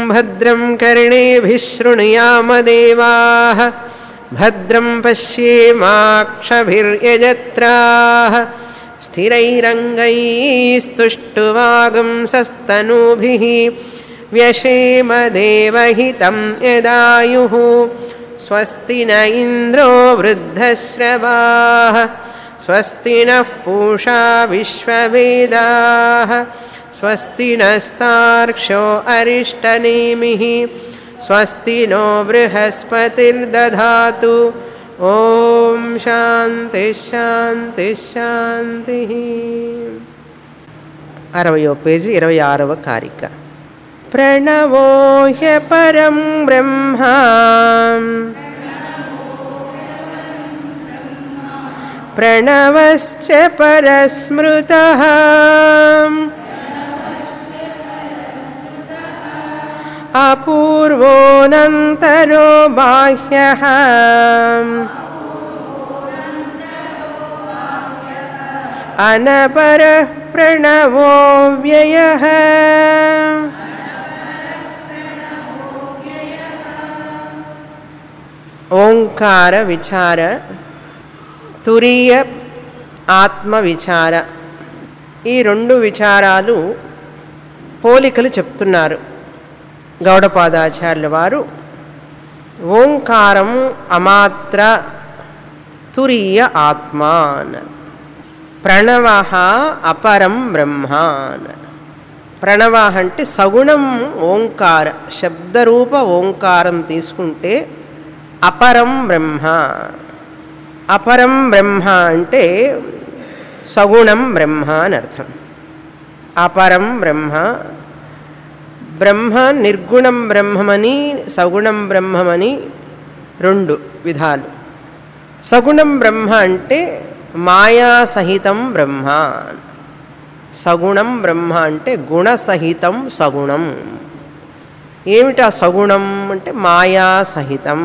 भद्रं कर्णेभिः शृणुयामदेवाः भद्रं पश्येमाक्षभिर्यजत्राः स्थिरैरङ्गैस्तुष्टुवागुंसस्तनूभिः व्यशेमदेवहितं यदायुः स्वस्ति न इन्द्रो वृद्धश्रवाः स्वस्ति नः पूषा विश्ववेदाः स्वस्ति नस्तार्क्ष्यो अरिष्टनेमिः स्वस्ति नो बृहस्पतिर्दधातु ॐ शान्तिः शान्तिः शान्तिः అరవయో పేజీ ఇరవై ఆరవ కారిక ప్రణవో హ్యపరం బ్రహ్మ ప్రణవశ్చ పరస్మృత అపూర్వోనంతరో బాహ్య అనపర ప్రణవో వ్యయ ఓంకార విచార తురీయ ఆత్మ విచార ఈ రెండు విచారాలు పోలికలు చెప్తున్నారు గౌడపాదాచార్యుల వారు ఓంకారం అమాత్ర తురీయ ఆత్మ అన్నారు ప్రణవ అపరం బ్రహ్మ అన్నారు ప్రణవ అంటే సగుణం ఓంకార శబ్దరూప ఓంకారం తీసుకుంటే అపరం బ్రహ్మ అపరం బ్రహ్మ అంటే సగుణం బ్రహ్మ అని అర్థం అపరం బ్రహ్మ బ్రహ్మ నిర్గుణం బ్రహ్మమని సగుణం బ్రహ్మమని రెండు విధాలు సగుణం బ్రహ్మ అంటే మాయా సహితం బ్రహ్మ సగుణం బ్రహ్మ అంటే గుణసహితం సగుణం ఏమిటి ఆ సగుణం అంటే మాయా సహితం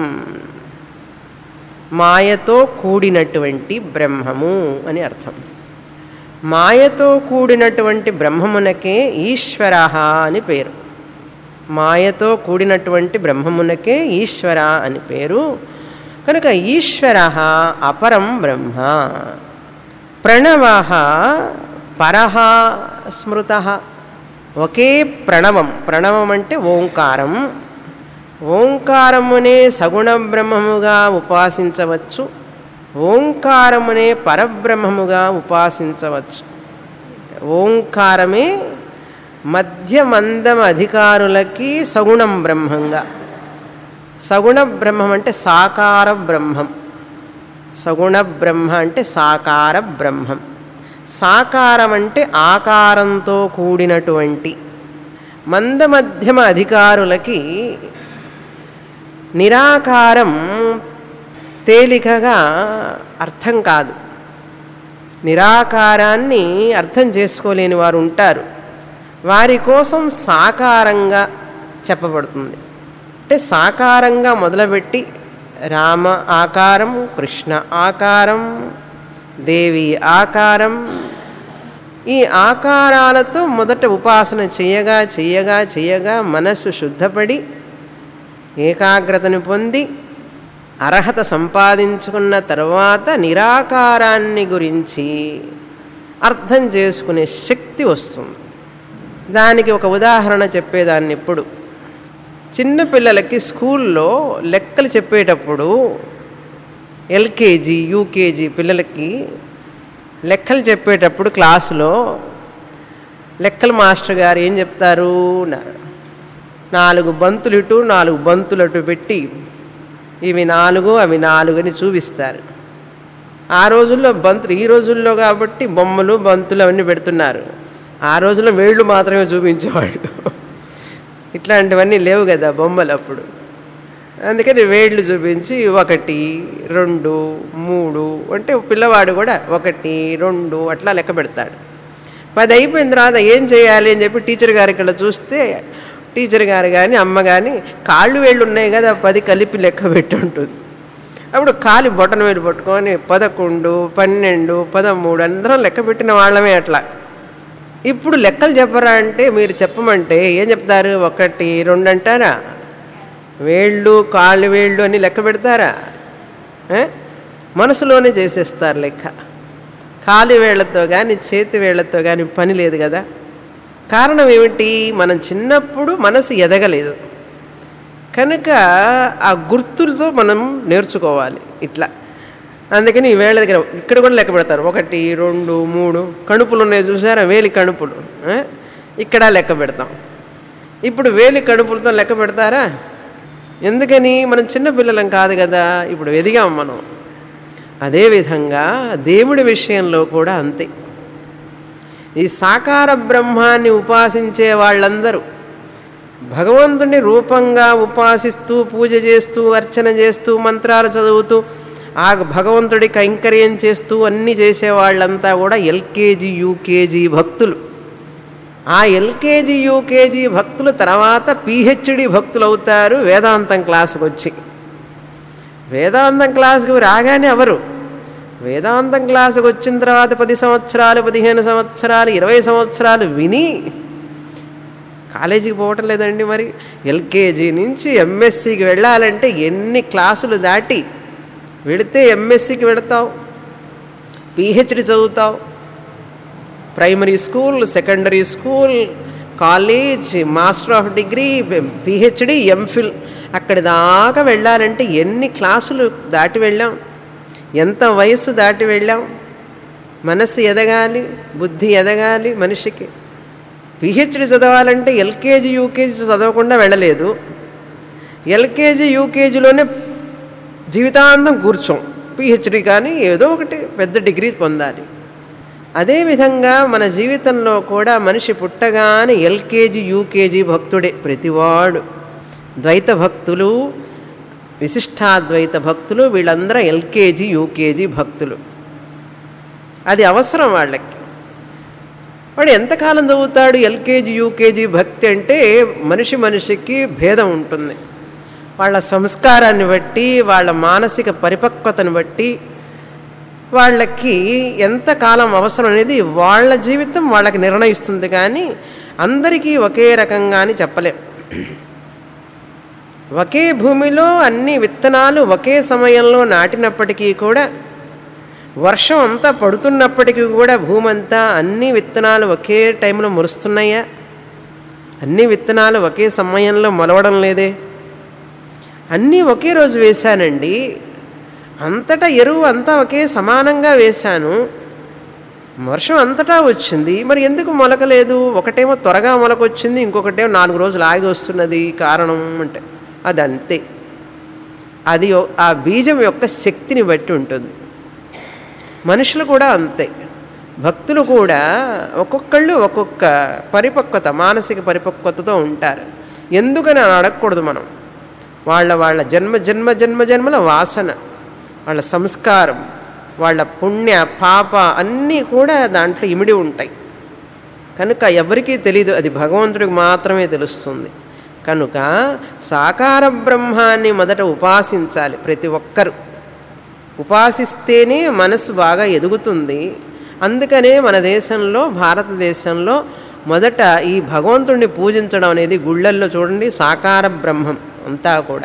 మాయతో కూడినటువంటి బ్రహ్మము అని అర్థం మాయతో కూడినటువంటి బ్రహ్మమునకే ఈశ్వర అని పేరు మాయతో కూడినటువంటి బ్రహ్మమునకే ఈశ్వర అని పేరు కనుక ఈశ్వర అపరం బ్రహ్మ ప్రణవ పరహ స్మృత ఒకే ప్రణవం ప్రణవం అంటే ఓంకారం ఓంకారమునే సగుణ బ్రహ్మముగా ఉపాసించవచ్చు ఓంకారమునే పరబ్రహ్మముగా ఉపాసించవచ్చు ఓంకారమే మధ్యమందం అధికారులకి సగుణం బ్రహ్మంగా సగుణ బ్రహ్మం అంటే సాకార బ్రహ్మం సగుణ బ్రహ్మ అంటే సాకార బ్రహ్మం సాకారం అంటే ఆకారంతో కూడినటువంటి మందమధ్యమ అధికారులకి నిరాకారం తేలికగా అర్థం కాదు నిరాకారాన్ని అర్థం చేసుకోలేని వారు ఉంటారు వారి కోసం సాకారంగా చెప్పబడుతుంది అంటే సాకారంగా మొదలుపెట్టి రామ ఆకారం కృష్ణ ఆకారం దేవి ఆకారం ఈ ఆకారాలతో మొదట ఉపాసన చేయగా చేయగా చేయగా మనస్సు శుద్ధపడి ఏకాగ్రతను పొంది అర్హత సంపాదించుకున్న తర్వాత నిరాకారాన్ని గురించి అర్థం చేసుకునే శక్తి వస్తుంది దానికి ఒక ఉదాహరణ చెప్పేదాన్ని ఇప్పుడు చిన్నపిల్లలకి స్కూల్లో లెక్కలు చెప్పేటప్పుడు ఎల్కేజీ యూకేజీ పిల్లలకి లెక్కలు చెప్పేటప్పుడు క్లాసులో లెక్కల మాస్టర్ గారు ఏం చెప్తారు అన్నారు నాలుగు బంతులు ఇటు నాలుగు బంతులు అటు పెట్టి ఇవి నాలుగు అవి నాలుగు అని చూపిస్తారు ఆ రోజుల్లో బంతులు ఈ రోజుల్లో కాబట్టి బొమ్మలు బంతులు అవన్నీ పెడుతున్నారు ఆ రోజుల్లో వేళ్ళు మాత్రమే చూపించేవాళ్ళు ఇట్లాంటివన్నీ లేవు కదా బొమ్మలు అప్పుడు అందుకని వేళ్ళు చూపించి ఒకటి రెండు మూడు అంటే పిల్లవాడు కూడా ఒకటి రెండు అట్లా లెక్క పెడతాడు పది అయిపోయిన తర్వాత ఏం చేయాలి అని చెప్పి టీచర్ గారి ఇక్కడ చూస్తే టీచర్ గారు కానీ అమ్మ కానీ కాళ్ళు వేళ్ళు ఉన్నాయి కదా పది కలిపి లెక్క పెట్టి ఉంటుంది అప్పుడు కాలి బొటన వేలు పట్టుకొని పదకొండు పన్నెండు పదమూడు అందరం లెక్క పెట్టిన వాళ్ళమే అట్లా ఇప్పుడు లెక్కలు చెప్పరా అంటే మీరు చెప్పమంటే ఏం చెప్తారు ఒకటి రెండు అంటారా వేళ్ళు కాళ్ళు వేళ్ళు అని లెక్క పెడతారా ఏ? మనసులోనే చేసేస్తారు లెక్క కాలి వేళ్లతో కానీ చేతి వేళ్లతో కానీ పని లేదు కదా కారణం ఏమిటి మనం చిన్నప్పుడు మనసు ఎదగలేదు కనుక ఆ గుర్తులతో మనం నేర్చుకోవాలి ఇట్లా అందుకని ఈ వేళ్ళ దగ్గర ఇక్కడ కూడా లెక్క పెడతారు ఒకటి రెండు మూడు కణుపులు ఉన్నాయి చూసారా వేలి కణుపులు ఆ? ఇక్కడ లెక్క పెడతాం ఇప్పుడు వేలి కణుపులతో లెక్క పెడతారా ఎందుకని మనం చిన్నపిల్లలం కాదు కదా ఇప్పుడు ఎదిగాం మనం అదేవిధంగా దేవుడి విషయంలో కూడా అంతే ఈ సాకార బ్రహ్మాన్ని ఉపాసించే వాళ్ళందరూ భగవంతుని రూపంగా ఉపాసిస్తూ పూజ చేస్తూ అర్చన చేస్తూ మంత్రాలు చదువుతూ ఆ భగవంతుడి కైంకర్యం చేస్తూ అన్నీ చేసే వాళ్ళంతా కూడా ఎల్కేజీ యూకేజీ భక్తులు ఆ ఎల్కేజీ యూకేజీ భక్తులు తర్వాత పిహెచ్డి భక్తులు అవుతారు వేదాంతం క్లాసుకు వచ్చి వేదాంతం క్లాసుకు రాగానే ఎవరు వేదాంతం క్లాసుకు వచ్చిన తర్వాత పది సంవత్సరాలు పదిహేను సంవత్సరాలు ఇరవై సంవత్సరాలు విని కాలేజీకి పోవటం లేదండి మరి ఎల్కేజీ నుంచి ఎంఎస్సికి వెళ్ళాలంటే ఎన్ని క్లాసులు దాటి వెళితే ఎంఎస్సికి వెళతావు పిహెచ్డి చదువుతావు primary school secondary school college master of degree PhD MPhil అక్కడి దాకా వెళ్ళాలంటే ఎన్ని క్లాసులు దాటి వెళ్ళాం ఎంత వయసు దాటి వెళ్ళాం మనస్సు ఎదగాలి బుద్ధి ఎదగాలి మనిషికి పిహెచ్డి చదవాలంటే ఎల్కేజీ యూకేజీ చదవకుండా వెళ్ళలేదు ఎల్కేజీ యూకేజీలోనే జీవితాంతం కూర్చోం పిహెచ్డి కానీ ఏదో ఒకటి పెద్ద డిగ్రీ పొందాలి అదేవిధంగా మన జీవితంలో కూడా మనిషి పుట్టగానే ఎల్కేజీ యూకేజీ భక్తుడే ప్రతివాడు ద్వైత భక్తులు విశిష్టాద్వైత భక్తులు వీళ్ళందరూ ఎల్కేజీ యూకేజీ భక్తులు అది అవసరం వాళ్ళకి వాడు ఎంతకాలం చదువుతాడు ఎల్కేజీ యూకేజీ భక్తి అంటే మనిషి మనిషికి భేదం ఉంటుంది వాళ్ళ సంస్కారాన్ని బట్టి వాళ్ళ మానసిక పరిపక్వతను బట్టి వాళ్ళకి ఎంతకాలం అవసరం అనేది వాళ్ళ జీవితం వాళ్ళకి నిర్ణయిస్తుంది కానీ అందరికీ ఒకే రకంగాని చెప్పలేం ఒకే భూమిలో అన్ని విత్తనాలు ఒకే సమయంలో నాటినప్పటికీ కూడా వర్షం అంతా పడుతున్నప్పటికీ కూడా భూమి అంతా అన్ని విత్తనాలు ఒకే టైంలో మురుస్తున్నాయా అన్ని విత్తనాలు ఒకే సమయంలో మొలవడం లేదే అన్నీ ఒకే రోజు వేశానండి అంతటా ఎరువు అంతా ఒకే సమానంగా వేశాను వర్షం అంతటా వచ్చింది మరి ఎందుకు మొలకలేదు ఒకటేమో త్వరగా మొలకొచ్చింది ఇంకొకటేమో నాలుగు రోజులు ఆగి వస్తున్నది కారణం అంటే అది అంతే అది ఓ- ఆ బీజం యొక్క శక్తిని బట్టి ఉంటుంది మనుషులు కూడా అంతే భక్తులు కూడా ఒక్కొక్కళ్ళు ఒక్కొక్క పరిపక్వత మానసిక పరిపక్వతతో ఉంటారు ఎందుకని అని అడగకూడదు మనం వాళ్ళ వాళ్ళ జన్మ జన్మ జన్మ జన్మల వాసన వాళ్ళ సంస్కారం వాళ్ళ పుణ్య పాప అన్నీ కూడా దాంట్లో ఇమిడి ఉంటాయి కనుక ఎవరికీ తెలీదు అది భగవంతుడికి మాత్రమే తెలుస్తుంది కనుక సాకార బ్రహ్మాన్ని మొదట ఉపాసించాలి ప్రతి ఒక్కరు ఉపాసిస్తేనే మనసు బాగా ఎదుగుతుంది అందుకనే మన దేశంలో భారతదేశంలో మొదట ఈ భగవంతుడిని పూజించడం అనేది గుళ్ళల్లో చూడండి సాకార బ్రహ్మం అంతా కూడా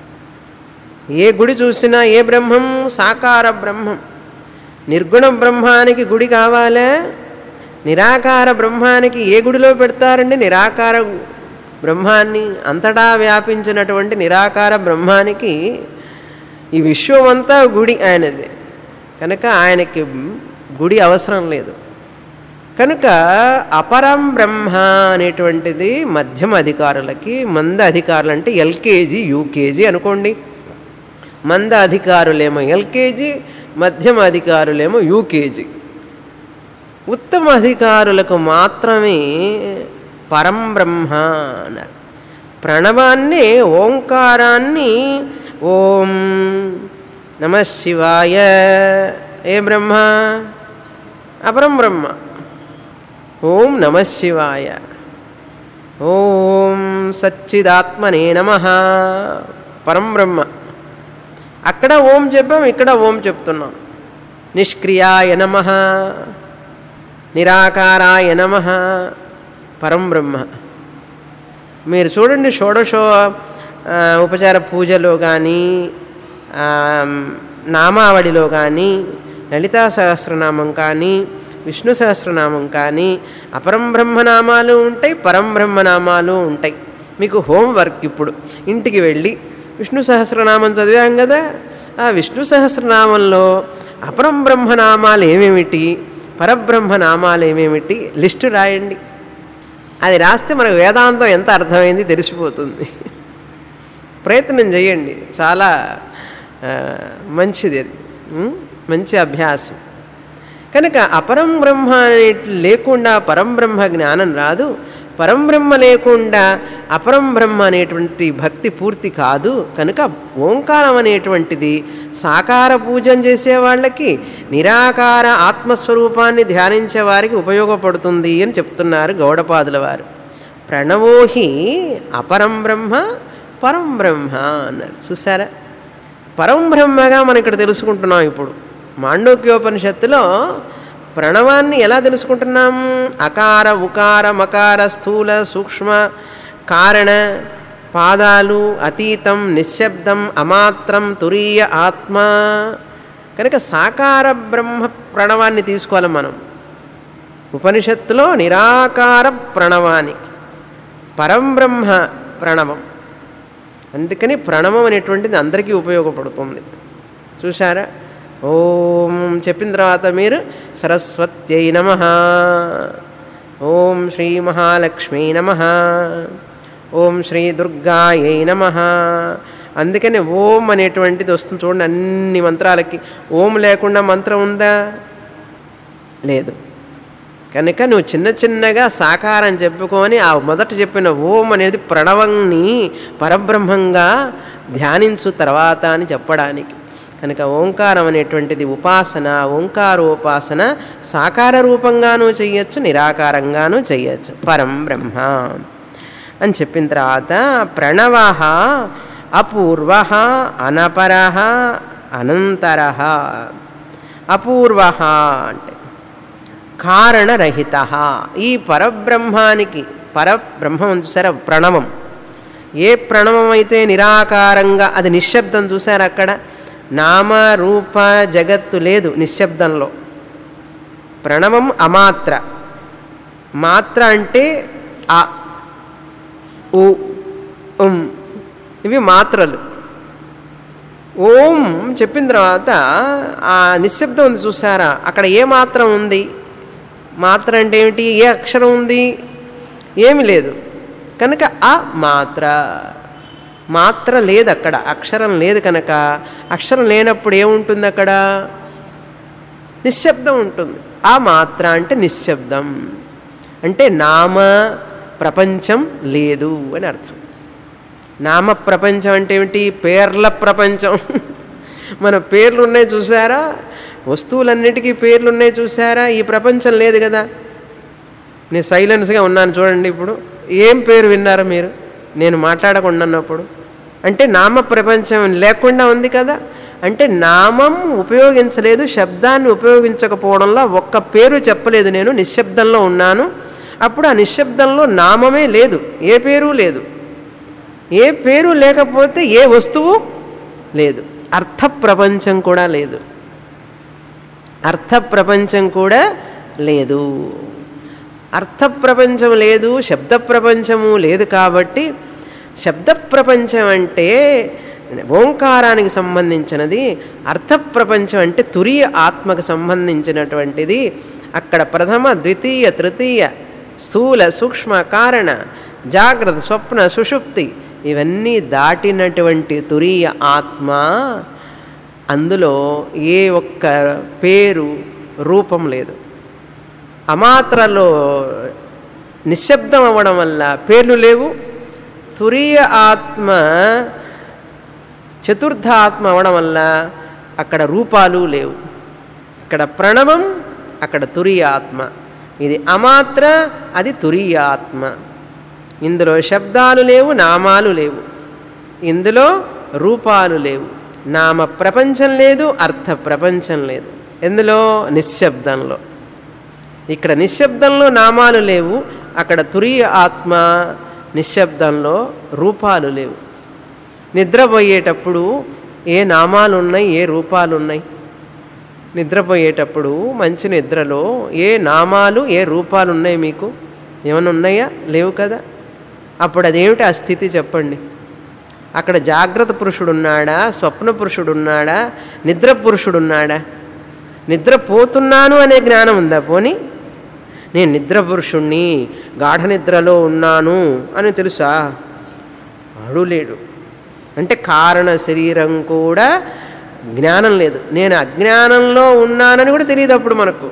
ఏ గుడి చూసినా ఏ బ్రహ్మం సాకార బ్రహ్మం నిర్గుణ బ్రహ్మానికి గుడి కావాలా నిరాకార బ్రహ్మానికి ఏ గుడిలో పెడతారండి నిరాకార బ్రహ్మాన్ని అంతటా వ్యాపించినటువంటి నిరాకార బ్రహ్మానికి ఈ విశ్వం అంతా గుడి ఆయనది కనుక ఆయనకి గుడి అవసరం లేదు కనుక అపరం బ్రహ్మ అనేటువంటిది మధ్యమ అధికారులకి మంద అధికారులు అంటే ఎల్కేజీ యూకేజీ అనుకోండి మంద అధికారులేమో ఎల్కేజీ మధ్యమ అధికారులేమో యూకేజీ ఉత్తమ అధికారులకు మాత్రమే పరం బ్రహ్మ అన్నారు ప్రణవాన్ని ఓంకారాన్ని ఓం నమ శివాయ ఏ బ్రహ్మ అపరం బ్రహ్మ ఓం నమ శివాయ ఓం సచ్చిదాత్మనే నమ పరం బ్రహ్మ అక్కడ ఓం చెప్పాం ఇక్కడ ఓం చెప్తున్నాం నిష్క్రియాయ నమ నిరాకారాయ నమ పరం బ్రహ్మ మీరు చూడండి షోడశో ఆ, ఉపచార పూజలో కానీ నామావళిలో కానీ లలితా సహస్రనామం కానీ విష్ణు సహస్రనామం కానీ అపరం బ్రహ్మనామాలు ఉంటాయి పరం బ్రహ్మనామాలు ఉంటాయి మీకు హోంవర్క్ ఇప్పుడు ఇంటికి వెళ్ళి విష్ణు సహస్రనామం చదివాం కదా ఆ విష్ణు సహస్రనామంలో అపరం బ్రహ్మనామాలు ఏమేమిటి పరబ్రహ్మనామాలు ఏమేమిటి లిస్టు రాయండి అది రాస్తే మనకు వేదాంతం ఎంత అర్థమైంది తెలిసిపోతుంది ప్రయత్నం చేయండి చాలా ఆ, మంచిది అది ఉం? మంచి అభ్యాసం కనుక అపరం బ్రహ్మ అనే లేకుండా పరం బ్రహ్మ జ్ఞానం రాదు పరం బ్రహ్మ లేకుండా అపరం బ్రహ్మ అనేటువంటి భక్తి పూర్తి కాదు కనుక ఓంకారం అనేటువంటిది సాకార పూజన చేసే వాళ్ళకి నిరాకార ఆత్మస్వరూపాన్ని ధ్యానించే వారికి ఉపయోగపడుతుంది అని చెప్తున్నారు గౌడపాదుల వారు ప్రణవోహి అపరం బ్రహ్మ పరం బ్రహ్మ అన్నారు చూసారా పరం బ్రహ్మగా మనం ఇక్కడ తెలుసుకుంటున్నాం ఇప్పుడు మాండోక్యోపనిషత్తులో ప్రణవాన్ని ఎలా తెలుసుకుంటున్నాం అకార ఉకార మకార స్థూల సూక్ష్మ కారణ పాదాలు అతీతం నిశ్శబ్దం అమాత్రం తురీయ ఆత్మ కనుక సాకార బ్రహ్మ ప్రణవాన్ని తీసుకోవాలి మనం ఉపనిషత్తులో నిరాకార ప్రణవానికి పరంబ్రహ్మ ప్రణవం అందుకని ప్రణవం అనేటువంటిది అందరికీ ఉపయోగపడుతుంది చూసారా ఓం చెప్పిన తర్వాత మీరు సరస్వత్యై నమ ఓం శ్రీ మహాలక్ష్మీ నమ ఓం శ్రీ దుర్గాయై నమ అందుకని ఓం అనేటువంటిది వస్తుంది చూడండి అన్ని మంత్రాలకి ఓం లేకుండా మంత్రం ఉందా లేదు కనుక నువ్వు చిన్న చిన్నగా సాకారం చెప్పుకొని ఆ మొదట చెప్పిన ఓం అనేది ప్రణవంని పరబ్రహ్మంగా ధ్యానించు తర్వాత అని చెప్పడానికి కనుక ఓంకారం అనేటువంటిది ఉపాసన ఓంకారోపాసన సాకార రూపంగానూ చెయ్యొచ్చు నిరాకారంగానూ చెయ్యొచ్చు పరం బ్రహ్మ అని చెప్పిన తర్వాత ప్రణవ అపూర్వ అనపర అనంతర అపూర్వ అంటే కారణరహిత ఈ పరబ్రహ్మానికి పరబ్రహ్మం చూసారా ప్రణవం ఏ ప్రణవం అయితే నిరాకారంగా అది నిశ్శబ్దం చూసారా అక్కడ నామ రూప జగత్తు లేదు నిశ్శబ్దంలో ప్రణవం అమాత్ర మాత్ర అంటే ఆ ఉ ఉం ఇవి మాత్రలు ఓం చెప్పిన తర్వాత ఆ నిశ్శబ్దం ఉంది చూసారా అక్కడ ఏ మాత్రం ఉంది మాత్ర అంటే ఏమిటి ఏ అక్షరం ఉంది ఏమి లేదు కనుక ఆ మాత్ర మాత్ర లేదు అక్కడ అక్షరం లేదు కనుక అక్షరం లేనప్పుడు ఏముంటుంది అక్కడ నిశ్శబ్దం ఉంటుంది ఆ మాత్ర అంటే నిశ్శబ్దం అంటే నామ ప్రపంచం లేదు అని అర్థం నామ ప్రపంచం అంటే ఏమిటి పేర్ల ప్రపంచం మన పేర్లు ఉన్నాయి చూసారా వస్తువులన్నిటికీ పేర్లు ఉన్నాయి చూసారా ఈ ప్రపంచం లేదు కదా నేను సైలెన్స్గా ఉన్నాను చూడండి ఇప్పుడు ఏం పేరు విన్నారా మీరు నేను మాట్లాడకుండా ఉన్నప్పుడు అంటే నామ ప్రపంచం లేకుండా ఉంది కదా అంటే నామం ఉపయోగించలేదు శబ్దాన్ని ఉపయోగించకపోవడంలో ఒక్క పేరు చెప్పలేదు నేను నిశ్శబ్దంలో ఉన్నాను అప్పుడు ఆ నిశ్శబ్దంలో నామమే లేదు ఏ పేరు లేదు ఏ పేరు లేకపోతే ఏ వస్తువు లేదు అర్థ ప్రపంచం కూడా లేదు అర్థ ప్రపంచం కూడా లేదు అర్థ ప్రపంచం లేదు శబ్ద ప్రపంచము లేదు కాబట్టి శబ్ద ప్రపంచం అంటే ఓంకారానికి సంబంధించినది అర్థ ప్రపంచం అంటే తురియ ఆత్మకు సంబంధించినటువంటిది అక్కడ ప్రథమ ద్వితీయ తృతీయ స్థూల సూక్ష్మ కారణ జాగ్రత్త స్వప్న సుషుప్తి ఇవన్నీ దాటినటువంటి తురీయ ఆత్మ అందులో ఏ ఒక్క పేరు రూపం లేదు అమాత్రలో నిశ్శబ్దం అవ్వడం వల్ల పేర్లు లేవు తురీయ ఆత్మ చతుర్థ ఆత్మ అవడం వల్ల అక్కడ రూపాలు లేవు ఇక్కడ ప్రణవం అక్కడ తురీయ ఆత్మ ఇది అమాత్ర అది తురీయ ఆత్మ ఇందులో శబ్దాలు లేవు నామాలు లేవు ఇందులో రూపాలు లేవు నామ ప్రపంచం లేదు అర్థ ప్రపంచం లేదు ఎందులో నిశ్శబ్దంలో ఇక్కడ నిశ్శబ్దంలో నామాలు లేవు అక్కడ తురియ ఆత్మ నిశ్శబ్దంలో రూపాలు లేవు నిద్రపోయేటప్పుడు ఏ నామాలు ఉన్నాయి ఏ రూపాలు ఉన్నాయి నిద్రపోయేటప్పుడు మంచి నిద్రలో ఏ నామాలు ఏ రూపాలు ఉన్నాయి మీకు ఏమైనా ఉన్నాయా లేవు కదా అప్పుడు అదేమిటి ఆ స్థితి చెప్పండి అక్కడ జాగ్రత్త పురుషుడు ఉన్నాడా స్వప్న పురుషుడు ఉన్నాడా నిద్ర పురుషుడు ఉన్నాడా నిద్రపోతున్నాను అనే జ్ఞానం ఉందా పోని నేను నిద్ర పురుషుణ్ణి గాఢ నిద్రలో ఉన్నాను అని తెలుసా వాడు లేడు అంటే కారణ శరీరం కూడా జ్ఞానం లేదు నేను అజ్ఞానంలో ఉన్నానని కూడా తెలియదు అప్పుడు మనకు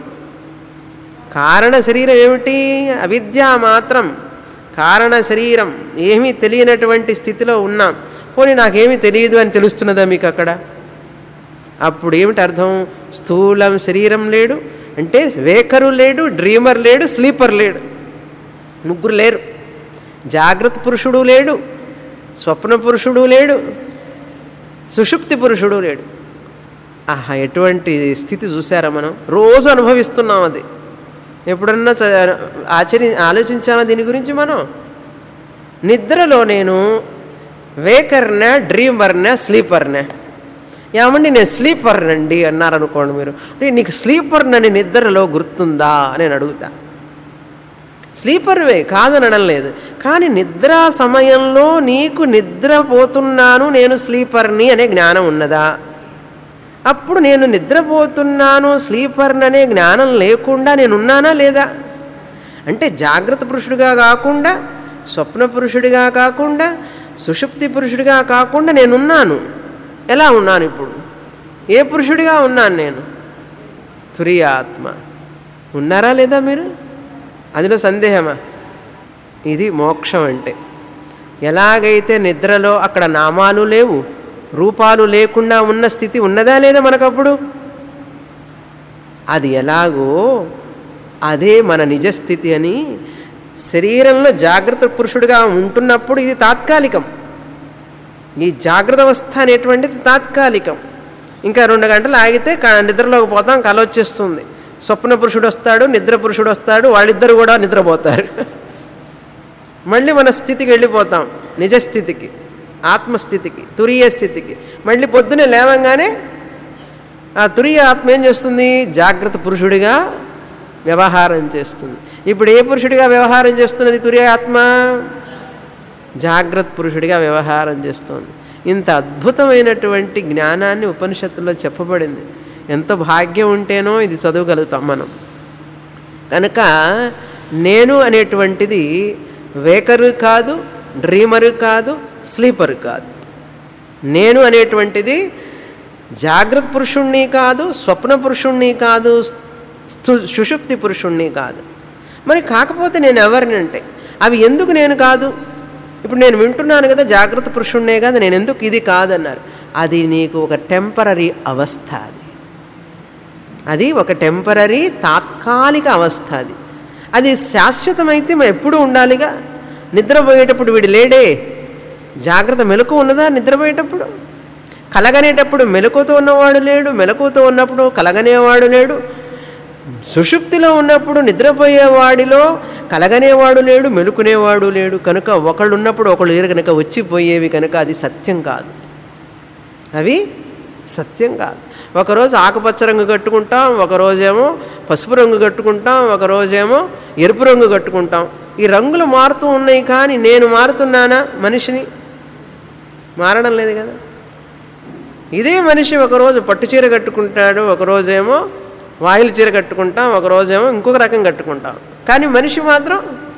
కారణ శరీరం ఏమిటి అవిద్య మాత్రం కారణ శరీరం ఏమీ తెలియనటువంటి స్థితిలో ఉన్నాం పోనీ నాకేమీ తెలియదు అని తెలుస్తున్నదా మీకు అక్కడ అప్పుడు ఏమిటి అర్థం స్థూలం శరీరం లేడు అంటే వేకరు లేడు డ్రీమర్ లేడు స్లీపర్ లేడు ముగ్గురు లేరు జాగ్రత్త పురుషుడు లేడు స్వప్న పురుషుడు లేడు సుషుప్తి పురుషుడు లేడు ఆహా ఎటువంటి స్థితి చూసారా మనం రోజు అనుభవిస్తున్నాం అది ఎప్పుడన్నా చ- ఆచరి ఆలోచించామా దీని గురించి మనం నిద్రలో నేను వేకర్నా డ్రీమర్నా స్లీపర్నా ఏమండి నేను స్లీపర్నండి అన్నారనుకోండి మీరు "అంటే నీకు స్లీపర్నని నిద్రలో గుర్తుందా అని నేను అడుగుతా స్లీపర్వే కాదనడం లేదు కానీ నిద్ర సమయంలో నీకు నిద్రపోతున్నాను నేను స్లీపర్ని అనే జ్ఞానం ఉన్నదా అప్పుడు నేను నిద్రపోతున్నాను స్లీపర్ని అనే జ్ఞానం లేకుండా నేను ఉన్నానా లేదా అంటే జాగ్రత్త పురుషుడిగా కాకుండా స్వప్న పురుషుడిగా కాకుండా సుషుప్తి పురుషుడిగా కాకుండా నేనున్నాను ఎలా ఉన్నాను ఇప్పుడు ఏ పురుషుడిగా ఉన్నాను నేను తురియ ఆత్మ ఉన్నారా లేదా మీరు అందులో సందేహమా ఇది మోక్షం అంటే ఎలాగైతే నిద్రలో అక్కడ నామాలు లేవు రూపాలు లేకుండా ఉన్న స్థితి ఉన్నదా లేదా మనకప్పుడు అది ఎలాగో అదే మన నిజస్థితి అని శరీరంలో జాగ్రత్త పురుషుడిగా ఉంటున్నప్పుడు ఇది తాత్కాలికం ఈ జాగ్రత్త అవస్థ అనేటువంటిది తాత్కాలికం ఇంకా రెండు గంటలు ఆగితే క- నిద్రలోకి పోతాం కల వచ్చేస్తుంది స్వప్న పురుషుడు వస్తాడు నిద్ర పురుషుడు వస్తాడు వాళ్ళిద్దరు కూడా నిద్రపోతారు మళ్ళీ మన స్థితికి వెళ్ళిపోతాం నిజస్థితికి ఆత్మస్థితికి తురియ స్థితికి మళ్ళీ పొద్దునే లేవంగానే ఆ తురియ ఆత్మ ఏం చేస్తుంది జాగ్రత్త పురుషుడిగా వ్యవహారం చేస్తుంది ఇప్పుడు ఏ పురుషుడిగా వ్యవహారం చేస్తున్నది తురియ ఆత్మ జాగ్రత్త పురుషుడిగా వ్యవహారం చేస్తోంది ఇంత అద్భుతమైనటువంటి జ్ఞానాన్ని ఉపనిషత్తులో చెప్పబడింది ఎంత భాగ్యం ఉంటేనో ఇది చదవగలుగుతాం మనం కనుక నేను అనేటువంటిది వేకరు కాదు డ్రీమరు కాదు స్లీపరు కాదు నేను అనేటువంటిది జాగ్రత్త పురుషుణ్ణి కాదు స్వప్న పురుషుణ్ణి కాదు స్థు- సుషుప్తి పురుషుణ్ణి కాదు మరి కాకపోతే నేను ఎవరిని అంటే అవి ఎందుకు నేను కాదు ఇప్పుడు నేను వింటున్నాను కదా జాగ్రత్త పురుషుణ్ణే కదా నేను ఎందుకు ఇది కాదన్నారు అది నీకు ఒక టెంపరీ అవస్థ అది అది ఒక టెంపరీ తాత్కాలిక అవస్థ అది అది శాశ్వతమైతే మనం ఎప్పుడూ ఉండాలిగా నిద్రపోయేటప్పుడు వీడు లేడే జాగ్రత్త మెలకు ఉన్నదా నిద్రపోయేటప్పుడు కలగనేటప్పుడు మెలకుతో ఉన్నవాడు లేడు మెలకుతో ఉన్నప్పుడు కలగనేవాడు లేడు సుషుప్తిలో ఉన్నప్పుడు నిద్రపోయేవాడిలో కలగనేవాడు లేడు మెలుకునేవాడు లేడు కనుక ఒకళ్ళు ఉన్నప్పుడు ఒకళ్ళు లేరు కనుక వచ్చిపోయేవి కనుక అది సత్యం కాదు అవి సత్యం కాదు ఒకరోజు ఆకుపచ్చ రంగు కట్టుకుంటాం ఒకరోజేమో పసుపు రంగు కట్టుకుంటాం ఒకరోజేమో ఎరుపు రంగు కట్టుకుంటాం ఈ రంగులు మారుతూ ఉన్నాయి కానీ నేను మారుతున్నానా మనిషిని మారడం లేదు కదా ఇదే మనిషి ఒకరోజు పట్టు చీర కట్టుకుంటాడు ఒకరోజేమో వాయిల్ చీర కట్టుకుంటాం ఒకరోజేమో ఇంకొక రకం కట్టుకుంటాం కానీ మనిషి మాత్రం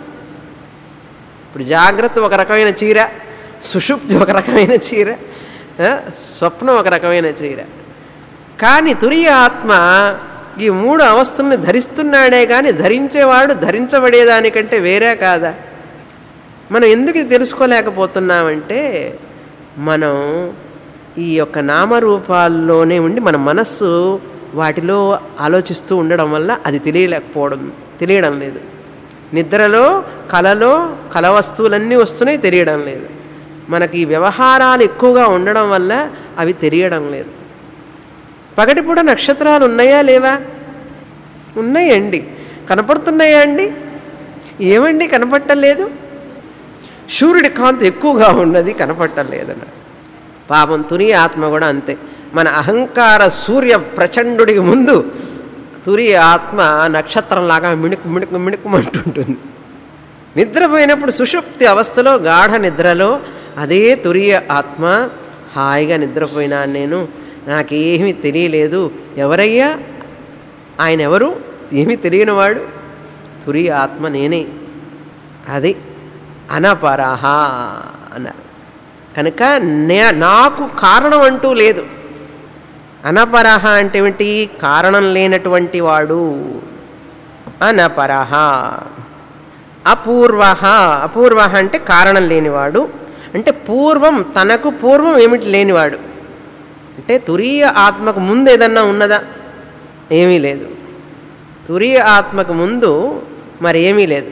ఇప్పుడు జాగ్రత్త ఒక రకమైన చీర సుషుప్తి ఒక రకమైన చీర ఆ, స్వప్నం ఒక రకమైన చీర కానీ తురియ ఆత్మ ఈ మూడు అవస్థల్ని ధరిస్తున్నాడే కానీ ధరించేవాడు ధరించబడేదానికంటే వేరే కాదా మనం ఎందుకు ఇది తెలుసుకోలేకపోతున్నామంటే మనం ఈ యొక్క నామరూపాల్లోనే ఉండి మన మనస్సు వాటిలో ఆలోచిస్తూ ఉండడం వల్ల అది తెలియలేకపోవడం తెలియడం లేదు నిద్రలో కలలో కల వస్తువులన్నీ వస్తున్నాయి తెలియడం లేదు మనకి ఈ వ్యవహారాలు ఎక్కువగా ఉండడం వల్ల అవి తెలియడం లేదు పగటిపూట నక్షత్రాలు ఉన్నాయా లేవా ఉన్నాయండి కనపడుతున్నాయా అండి ఏమండి కనపట్టలేదు సూర్యుడి కాంతి ఎక్కువగా ఉన్నది కనపట్టలేదన్నాడు పాపం తురి ఆత్మ కూడా అంతే మన అహంకార సూర్య ప్రచండుడికి ముందు తురి ఆత్మ నక్షత్రంలాగా మిణుకు మిణుకు మిణుకుమంటుంటుంది నిద్రపోయినప్పుడు సుషుప్తి అవస్థలో గాఢ నిద్రలో అదే తురియ ఆత్మ హాయిగా నిద్రపోయినాను నేను నాకేమీ తెలియలేదు ఎవరయ్యా ఆయన ఎవరు ఏమీ తెలియనివాడు తురియ ఆత్మ నేనే అది అనపరహ అన్నారు కనుక నే నాకు కారణం అంటూ లేదు అనపరహ అంటే ఏమిటి కారణం లేనటువంటి వాడు అనపరహ అపూర్వ అపూర్వ అంటే కారణం లేనివాడు అంటే పూర్వం తనకు పూర్వం ఏమిటి లేనివాడు అంటే తురీయ ఆత్మకు ముందు ఏదన్నా ఉన్నదా ఏమీ లేదు తురీయ ఆత్మకు ముందు మరి ఏమీ లేదు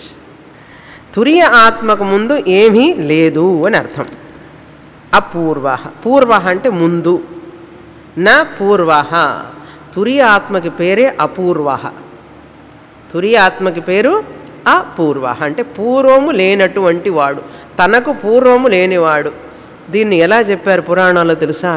తురియ ఆత్మకు ముందు ఏమీ లేదు అని అర్థం అపూర్వ పూర్వ అంటే ముందు నా పూర్వ తురియ ఆత్మకి పేరే అపూర్వ తురియ ఆత్మకి పేరు అపూర్వ అంటే పూర్వము లేనటువంటి వాడు తనకు పూర్వము లేనివాడు దీన్ని ఎలా చెప్పారు పురాణాల్లో తెలుసా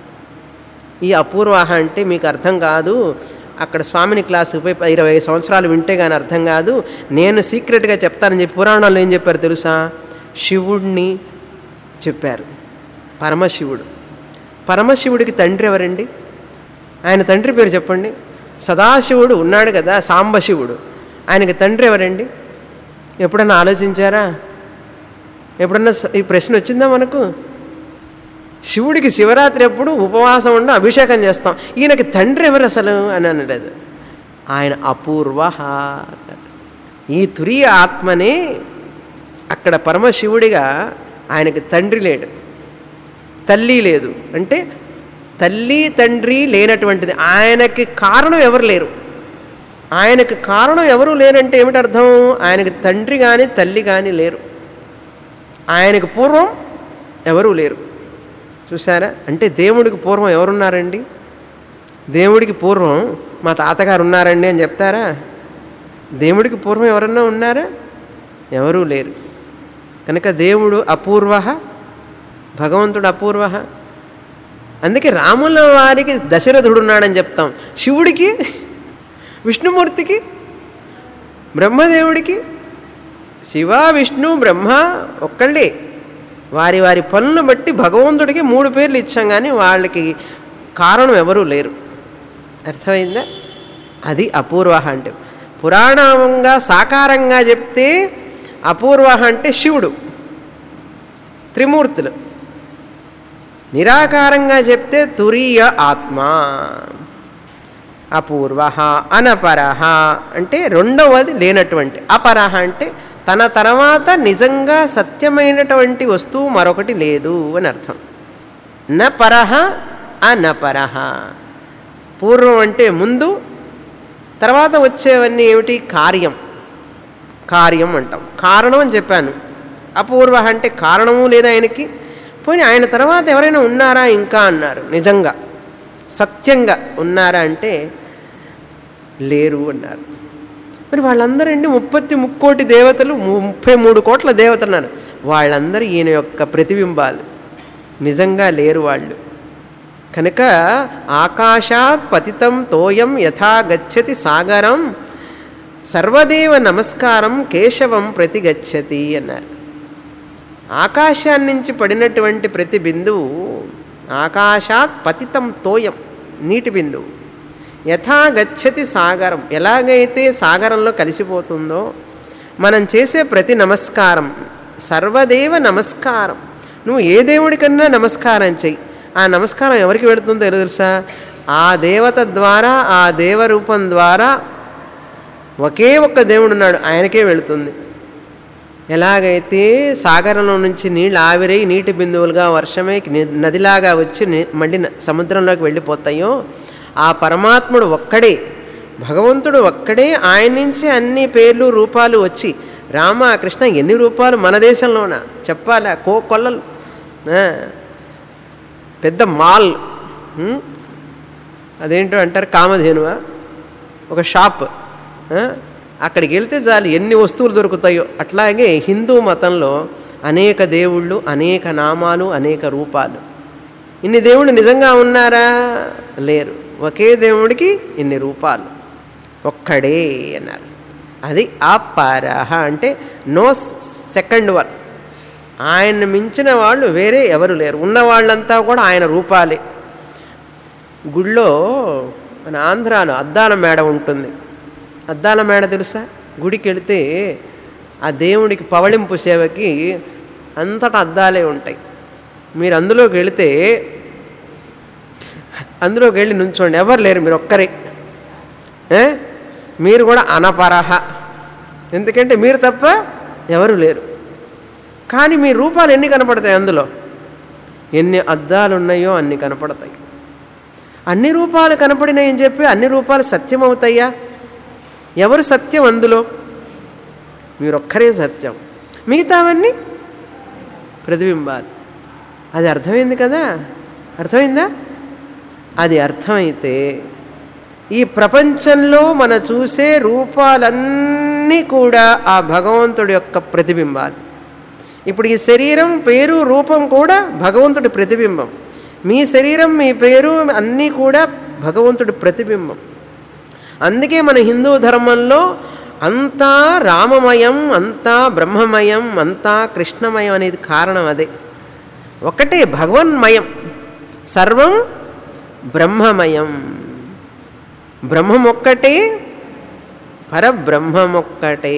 ఈ అపూర్వ అంటే మీకు అర్థం కాదు అక్కడ స్వామిని క్లాసుకు పోయి ఇరవై సంవత్సరాలు వింటే కానీ అర్థం కాదు నేను సీక్రెట్గా చెప్తానని చెప్పి పురాణాల్లో ఏం చెప్పారు తెలుసా శివుడిని చెప్పారు పరమశివుడు పరమశివుడికి తండ్రి ఎవరండి ఆయన తండ్రి పేరు చెప్పండి సదాశివుడు ఉన్నాడు కదా సాంబశివుడు ఆయనకి తండ్రి ఎవరండి ఎప్పుడన్నా ఆలోచించారా ఎప్పుడన్నా ఈ ప్రశ్న వచ్చిందా మనకు శివుడికి శివరాత్రి ఎప్పుడు ఉపవాసం ఉండి అభిషేకం చేస్తాం ఈయనకి తండ్రి ఎవరు అసలు అని అనలేదు ఆయన అపూర్వ ఈ తురియ ఆత్మనే అక్కడ పరమశివుడిగా ఆయనకి తండ్రి లేడు తల్లి లేదు అంటే తల్లి తండ్రి లేనటువంటిది ఆయనకి కారణం ఎవరు లేరు ఆయనకి కారణం ఎవరు లేరంటే ఏమిటి అర్థం ఆయనకి తండ్రి కానీ తల్లి కానీ లేరు ఆయనకు పూర్వం ఎవరూ లేరు చూసారా అంటే దేవుడికి పూర్వం ఎవరున్నారండి దేవుడికి పూర్వం మా తాతగారు ఉన్నారండి అని చెప్తారా దేవుడికి పూర్వం ఎవరన్నా ఉన్నారా ఎవరూ లేరు కనుక దేవుడు అపూర్వ భగవంతుడు అపూర్వ అందుకే రాముల వారికి దశరథుడు ఉన్నాడని చెప్తాం శివుడికి విష్ణుమూర్తికి బ్రహ్మదేవుడికి శివ విష్ణు బ్రహ్మ ఒక్కళ్ళే వారి వారి పనులను బట్టి భగవంతుడికి మూడు పేర్లు ఇచ్చాం కానీ వాళ్ళకి కారణం ఎవరూ లేరు అర్థమైందా అది అపూర్వ అంటే పురాణంగా సాకారంగా చెప్తే అపూర్వ అంటే శివుడు త్రిమూర్తులు నిరాకారంగా చెప్తే తురీయ ఆత్మ అపూర్వ అనపరహ అంటే రెండవది లేనటువంటి అపరహ అంటే తన తర్వాత నిజంగా సత్యమైనటువంటి వస్తువు మరొకటి లేదు అని అర్థం న పరహ అనపరహ పూర్వం అంటే ముందు తర్వాత వచ్చేవన్నీ ఏమిటి కార్యం కార్యం అంటాం కారణం అని చెప్పాను అపూర్వ అంటే కారణము లేదా ఆయనకి పోనీ ఆయన తర్వాత ఎవరైనా ఉన్నారా ఇంకా అన్నారు నిజంగా సత్యంగా ఉన్నారా అంటే లేరు అన్నారు మరి వాళ్ళందరండి ముప్పత్తి ముక్కోటి దేవతలు ముప్పై మూడు కోట్ల దేవతలు అన్నారు వాళ్ళందరూ ఈయన యొక్క ప్రతిబింబాలు నిజంగా లేరు వాళ్ళు కనుక ఆకాశాత్ పతితం తోయం యథా గచ్చతి సాగరం సర్వదేవ నమస్కారం కేశవం ప్రతి గచ్చతి అన్నారు ఆకాశాన్ని నుంచి పడినటువంటి ప్రతి బిందువు ఆకాశాత్ పతితం తోయం నీటి బిందువు యథా గచ్చతి సాగరం ఎలాగైతే సాగరంలో కలిసిపోతుందో మనం చేసే ప్రతి నమస్కారం సర్వదేవ నమస్కారం నువ్వు ఏ దేవుడికన్నా నమస్కారం చెయ్యి ఆ నమస్కారం ఎవరికి పెడుతుందో తెలుసా ఆ దేవత ద్వారా ఆ దేవరూపం ద్వారా ఒకే ఒక్క దేవుడు ఉన్నాడు ఆయనకే వెళుతుంది ఎలాగైతే సాగరంలో నుంచి నీళ్ళు ఆవిరై నీటి బిందువులుగా వర్షమే నదిలాగా వచ్చి మళ్ళీ సముద్రంలోకి వెళ్ళిపోతాయో ఆ పరమాత్ముడు ఒక్కడే భగవంతుడు ఒక్కడే ఆయన నుంచి అన్ని పేర్లు రూపాలు వచ్చి రామ కృష్ణ ఎన్ని రూపాలు మన దేశంలోన చెప్పాలా కో కొల్లలు పెద్ద మాల్ అదేంటో అంటారు కామధేనువా ఒక షాప్ అక్కడికి వెళ్తే చాలు ఎన్ని వస్తువులు దొరుకుతాయో అట్లాగే హిందూ మతంలో అనేక దేవుళ్ళు అనేక నామాలు అనేక రూపాలు ఇన్ని దేవుళ్ళు నిజంగా ఉన్నారా లేరు ఒకే దేవుడికి ఇన్ని రూపాలు ఒక్కడే అన్నారు అది ఆపారహ అంటే నో సెకండ్ వన్ ఆయన మించిన వాళ్ళు వేరే ఎవరు లేరు ఉన్న వాళ్ళంతా కూడా ఆయన రూపాలే గుళ్ళో మన ఆంధ్రాలో అద్దాల మేడ ఉంటుంది అద్దాల మేడ తెలుసా గుడికి వెళితే ఆ దేవుడికి పవళింపు సేవకి అంతటా అద్దాలే ఉంటాయి మీరు అందులోకి వెళితే అందులోకి వెళ్ళి నుంచోండి ఎవరు లేరు మీరు ఒక్కరే ఏ? మీరు కూడా అనపరహ ఎందుకంటే మీరు తప్ప ఎవరు లేరు కానీ మీ రూపాలు ఎన్ని కనపడతాయి అందులో ఎన్ని అద్దాలు ఉన్నాయో అన్ని కనపడతాయి అన్ని రూపాలు కనపడినాయని చెప్పి అన్ని రూపాలు సత్యం అవుతాయా ఎవరు సత్యం అందులో మీరొక్కరే సత్యం మిగతావన్నీ ప్రతిబింబాలు అది అర్థమైంది కదా అర్థమైందా అది అర్థమైతే ఈ ప్రపంచంలో మన చూసే రూపాలన్నీ కూడా ఆ భగవంతుడి యొక్క ప్రతిబింబాలు ఇప్పుడు ఈ శరీరం పేరు రూపం కూడా భగవంతుడి ప్రతిబింబం మీ శరీరం మీ పేరు అన్నీ కూడా భగవంతుడి ప్రతిబింబం అందుకే మన హిందూ ధర్మంలో అంతా రామమయం అంతా బ్రహ్మమయం అంతా కృష్ణమయం అనేది కారణం అదే ఒకటే భగవన్మయం సర్వం బ్రహ్మమయం బ్రహ్మమొక్కటే పరబ్రహ్మమొక్కటే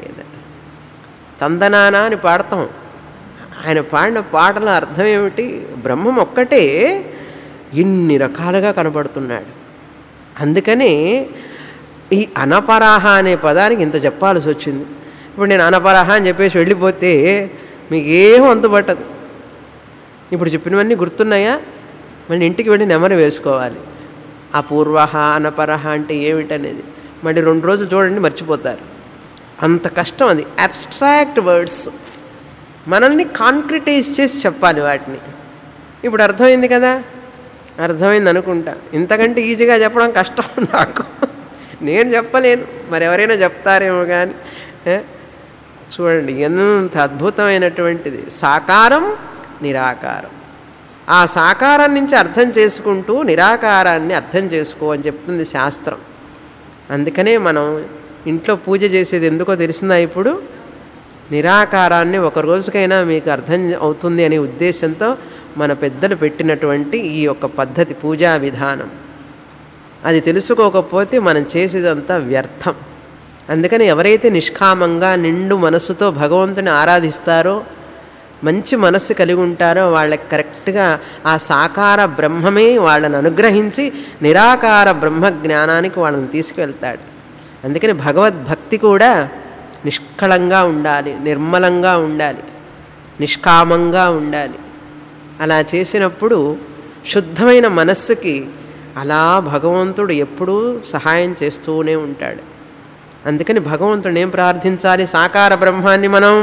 తందనానా అని పాడతాం ఆయన పాడిన పాటల అర్థం ఏమిటి బ్రహ్మం ఒక్కటే ఇన్ని రకాలుగా కనబడుతున్నాడు అందుకని ఈ అనపరాహ అనే పదానికి ఇంత చెప్పాల్సి వచ్చింది ఇప్పుడు నేను అనపరాహ అని చెప్పేసి వెళ్ళిపోతే మీకు ఏం అంతుపట్టదు ఇప్పుడు చెప్పినవన్నీ గుర్తున్నాయా మళ్ళీ ఇంటికి వెళ్ళి నెమరు వేసుకోవాలి అపూర్వహ అనపరహ అంటే ఏమిటనేది మళ్ళీ రెండు రోజులు చూడండి మర్చిపోతారు అంత కష్టం అది అబ్స్ట్రాక్ట్ వర్డ్స్ మనల్ని కాంక్రిటైజ్ చేసి చెప్పాలి వాటిని ఇప్పుడు అర్థమైంది కదా అర్థమైంది అనుకుంటా ఇంతకంటే ఈజీగా చెప్పడం కష్టం నాకు నేను చెప్పలేను మరి ఎవరైనా చెప్తారేమో కానీ ఏ? చూడండి ఎంత అద్భుతమైనటువంటిది సాకారం నిరాకారం ఆ సాకారం నుంచి అర్థం చేసుకుంటూ నిరాకారాన్ని అర్థం చేసుకో అని చెప్తుంది శాస్త్రం అందుకనే మనం ఇంట్లో పూజ చేసేది ఎందుకో తెలిసిందా ఇప్పుడు నిరాకారాన్ని ఒక రోజుకైనా మీకు అర్థం అవుతుంది అనే ఉద్దేశంతో మన పెద్దలు పెట్టినటువంటి ఈ యొక్క పద్ధతి పూజా విధానం అది తెలుసుకోకపోతే మనం చేసేదంతా వ్యర్థం అందుకని ఎవరైతే నిష్కామంగా నిండు మనసుతో భగవంతుని ఆరాధిస్తారో మంచి మనస్సు కలిగి ఉంటారో వాళ్ళకి కరెక్ట్గా ఆ సాకార బ్రహ్మమే వాళ్ళని అనుగ్రహించి నిరాకార బ్రహ్మ జ్ఞానానికి వాళ్ళని తీసుకువెళ్తాడు అందుకని భగవద్భక్తి కూడా నిష్కళంగా ఉండాలి నిర్మలంగా ఉండాలి నిష్కామంగా ఉండాలి అలా చేసినప్పుడు శుద్ధమైన మనస్సుకి అలా భగవంతుడు ఎప్పుడూ సహాయం చేస్తూనే ఉంటాడు అందుకని భగవంతుడు ఏం ప్రార్థించాలి సాకార బ్రహ్మాన్ని మనం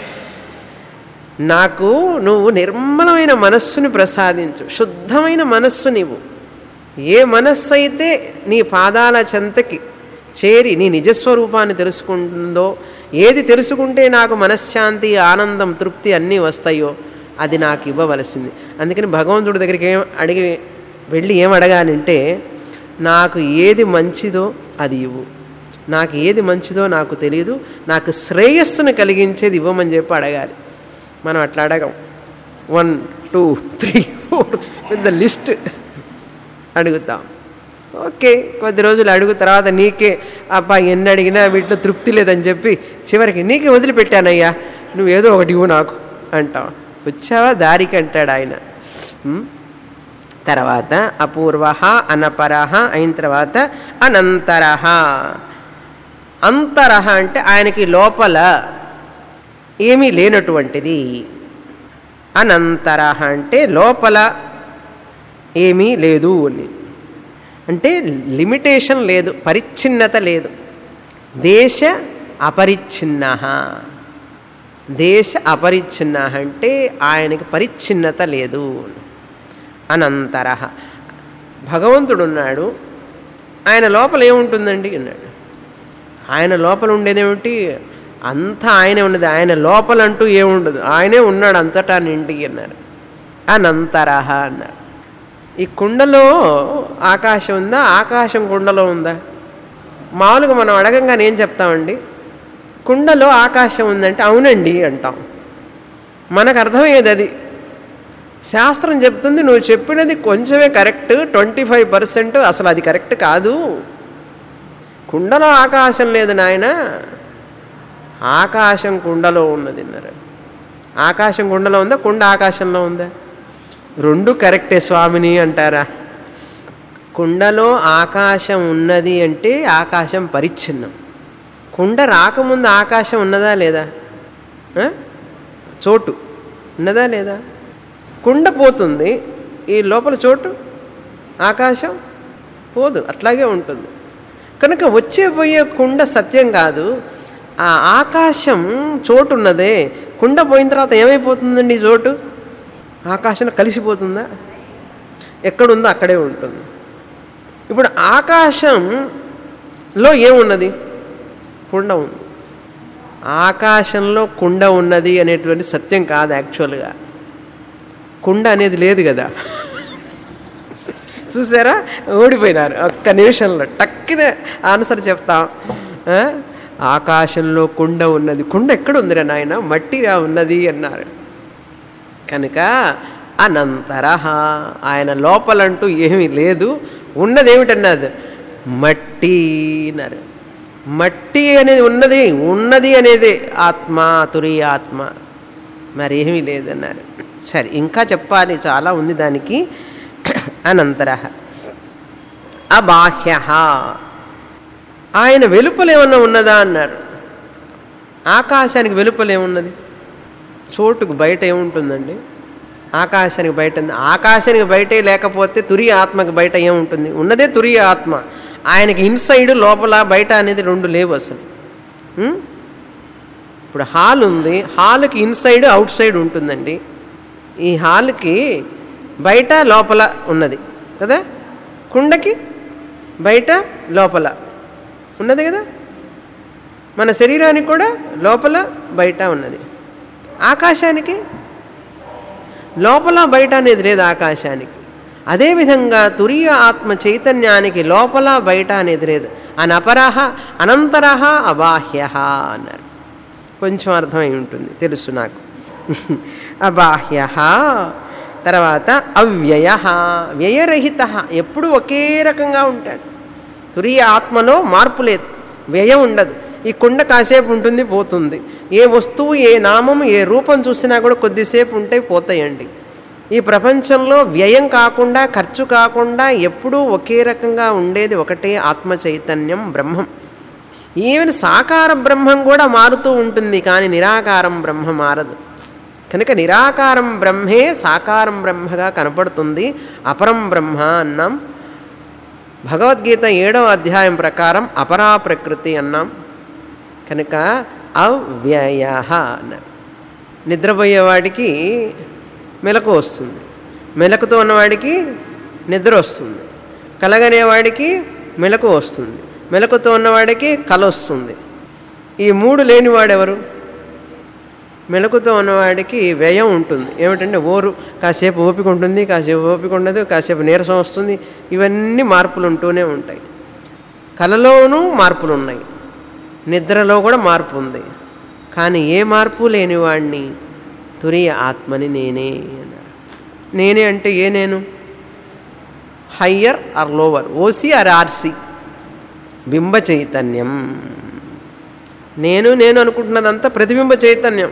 నాకు నువ్వు నిర్మలమైన మనస్సుని ప్రసాదించు శుద్ధమైన మనస్సు నీవు ఏ మనస్సు అయితే నీ పాదాల చెంతకి చేరి నీ నిజస్వరూపాన్ని తెలుసుకుంటుందో ఏది తెలుసుకుంటే నాకు మనశ్శాంతి ఆనందం తృప్తి అన్నీ వస్తాయో అది నాకు ఇవ్వవలసింది అందుకని భగవంతుడి దగ్గరికి ఏం అడిగి వెళ్ళి ఏం అడగాలంటే నాకు ఏది మంచిదో అది ఇవ్వు నాకు ఏది మంచిదో నాకు తెలియదు నాకు శ్రేయస్సును కలిగించేది ఇవ్వమని చెప్పి అడగాలి మనం అట్లా అడగం one two three four with the list అడుగుతాం ఓకే కొద్ది రోజులు అడుగు తర్వాత నీకే అబ్బా ఎన్ని అడిగినా వీటిలో తృప్తి లేదని చెప్పి చివరికి నీకే వదిలిపెట్టానయ్యా నువ్వు ఏదో ఒకటి ఇవ్వు నాకు అంటాం వచ్చావా దారికి అంటాడు ఆయన ఉం? తర్వాత అపూర్వ అనపరహ అయిన తర్వాత అనంతరహ అంతరహ అంటే ఆయనకి లోపల ఏమీ లేనటువంటిది అనంతరహ అంటే లోపల ఏమీ లేదు అని అంటే లిమిటేషన్ లేదు పరిచ్ఛిన్నత లేదు దేశ అపరిచ్ఛిన్న దేశ అపరిచ్ఛిన్న అంటే ఆయనకి పరిచ్ఛిన్నత లేదు అనంతర భగవంతుడు ఉన్నాడు ఆయన లోపల ఏముంటుందండి అన్నాడు ఆయన లోపల ఉండేదేమిటి అంతా ఆయనే ఉన్నది ఆయన లోపలంటూ ఏముండదు ఆయనే ఉన్నాడు అంతటా నిండి అన్నారు అనంతరహ అన్నారు ఈ కుండలో ఆకాశం ఉందా ఆకాశం కుండలో ఉందా మామూలుగా మనం అడగంగానే ఏం చెప్తామండి కుండలో ఆకాశం ఉందంటే అవునండి అంటాం మనకు అర్థమయ్యేది అది శాస్త్రం చెప్తుంది నువ్వు చెప్పినది కొంచెమే కరెక్ట్ ట్వంటీ ఫైవ్ పర్సెంట్ అసలు అది కరెక్ట్ కాదు కుండలో ఆకాశం లేదు నాయన ఆకాశం కుండలో ఉన్నది అన్నారు ఆకాశం కుండలో ఉందా కుండ ఆకాశంలో ఉందా రెండు కరెక్టే స్వామిని అంటారా కుండలో ఆకాశం ఉన్నది అంటే ఆకాశం పరిచ్ఛిన్నం కుండ రాకముందు ఆకాశం ఉన్నదా లేదా ఆ? చోటు ఉన్నదా లేదా కుండ పోతుంది ఈ లోపల చోటు ఆకాశం పోదు అట్లాగే ఉంటుంది కనుక వచ్చే పోయే కుండ సత్యం కాదు ఆ ఆకాశం చోటు ఉన్నదే కుండ పోయిన తర్వాత ఏమైపోతుందండి ఈ చోటు ఆకాశంలో కలిసిపోతుందా ఎక్కడుందో అక్కడే ఉంటుంది ఇప్పుడు ఆకాశంలో ఏమున్నది కుండ ఉంది ఆకాశంలో కుండ ఉన్నది అనేటువంటి సత్యం కాదు యాక్చువల్గా కుండ అనేది లేదు కదా చూసారా ఓడిపోయినారు ఒక్క నిమిషంలో టక్కిన ఆన్సర్ చెప్తాం ఆ? ఆకాశంలో కుండ ఉన్నది కుండ ఎక్కడ ఉందిరా నాయన మట్టిరా ఉన్నది అన్నారు కనుక అనంతర ఆయన లోపలంటూ ఏమీ లేదు ఉన్నది ఏమిటన్నది మట్టి అన్నారు మట్టి అనేది ఉన్నది ఉన్నది అనేది ఆత్మ తురియ ఆత్మ మరి ఏమీ లేదన్నారు సరే ఇంకా చెప్పాలి చాలా ఉంది దానికి అనంతర అబాహ్య ఆయన వెలుపల ఏమన్నా ఉన్నదా అన్నారు ఆకాశానికి వెలుపల ఏమున్నది చోటుకు బయట ఏముంటుందండి ఆకాశానికి బయట ఉంది ఆకాశానికి బయటే లేకపోతే తురియ ఆత్మకి బయట ఏముంటుంది ఉన్నదే తురియ ఆత్మ ఆయనకి ఇన్సైడ్ లోపల బయట అనేది రెండు లేవు అసలు ఉం? ఇప్పుడు హాల్ ఉంది హాల్కి ఇన్సైడ్ అవుట్ సైడ్ ఉంటుందండి ఈ హాల్కి బయట లోపల ఉన్నది కదా కుండకి బయట లోపల ఉన్నది కదా మన శరీరానికి కూడా లోపల బయట ఉన్నది ఆకాశానికి లోపల బయట అనేది లేదు ఆకాశానికి అదేవిధంగా తురియ ఆత్మ చైతన్యానికి లోపల బయట అనేది లేదు అనపరహ అనంతరహ అబాహ్య అన్నారు కొంచెం అర్థమై ఉంటుంది తెలుసు నాకు అబాహ్య తర్వాత అవ్యయ వ్యయరహిత ఎప్పుడు ఒకే రకంగా ఉంటాడు తురియ ఆత్మలో మార్పు లేదు వ్యయం ఉండదు ఈ కుండ కాసేపు ఉంటుంది పోతుంది ఏ వస్తువు ఏ నామం ఏ రూపం చూసినా కూడా కొద్దిసేపు ఉంటే పోతాయండి ఈ ప్రపంచంలో వ్యయం కాకుండా ఖర్చు కాకుండా ఎప్పుడూ ఒకే రకంగా ఉండేది ఒకటే ఆత్మ చైతన్యం బ్రహ్మం ఈవెన్ సాకార బ్రహ్మం కూడా మారుతూ ఉంటుంది కానీ నిరాకారం బ్రహ్మ మారదు కనుక నిరాకారం బ్రహ్మే సాకారం బ్రహ్మగా కనపడుతుంది అపరం బ్రహ్మ అన్నాం భగవద్గీత ఏడవ అధ్యాయం ప్రకారం అపరా ప్రకృతి అన్నాం కనుక అవ్యయ అన్నారు నిద్రపోయేవాడికి మెలకు వస్తుంది మెలకుతో ఉన్నవాడికి నిద్ర వస్తుంది కలగనేవాడికి మెలకు వస్తుంది మెలకుతో ఉన్నవాడికి కల వస్తుంది ఈ మూడు లేనివాడెవరు మెలకుతో ఉన్నవాడికి వ్యయం ఉంటుంది ఏమిటంటే ఓరు కాసేపు ఓపిక ఉంటుంది కాసేపు ఓపిక ఉండదు కాసేపు నీరసం వస్తుంది ఇవన్నీ మార్పులు ఉంటూనే ఉంటాయి కలలోనూ మార్పులు ఉన్నాయి నిద్రలో కూడా మార్పు ఉంది కానీ ఏ మార్పు లేనివాడిని తురియ ఆత్మని నేనే అన్నారు నేనే అంటే ఏ నేను higher or lower OC or RC బింబ చైతన్యం నేను నేను అనుకుంటున్నదంతా ప్రతిబింబ చైతన్యం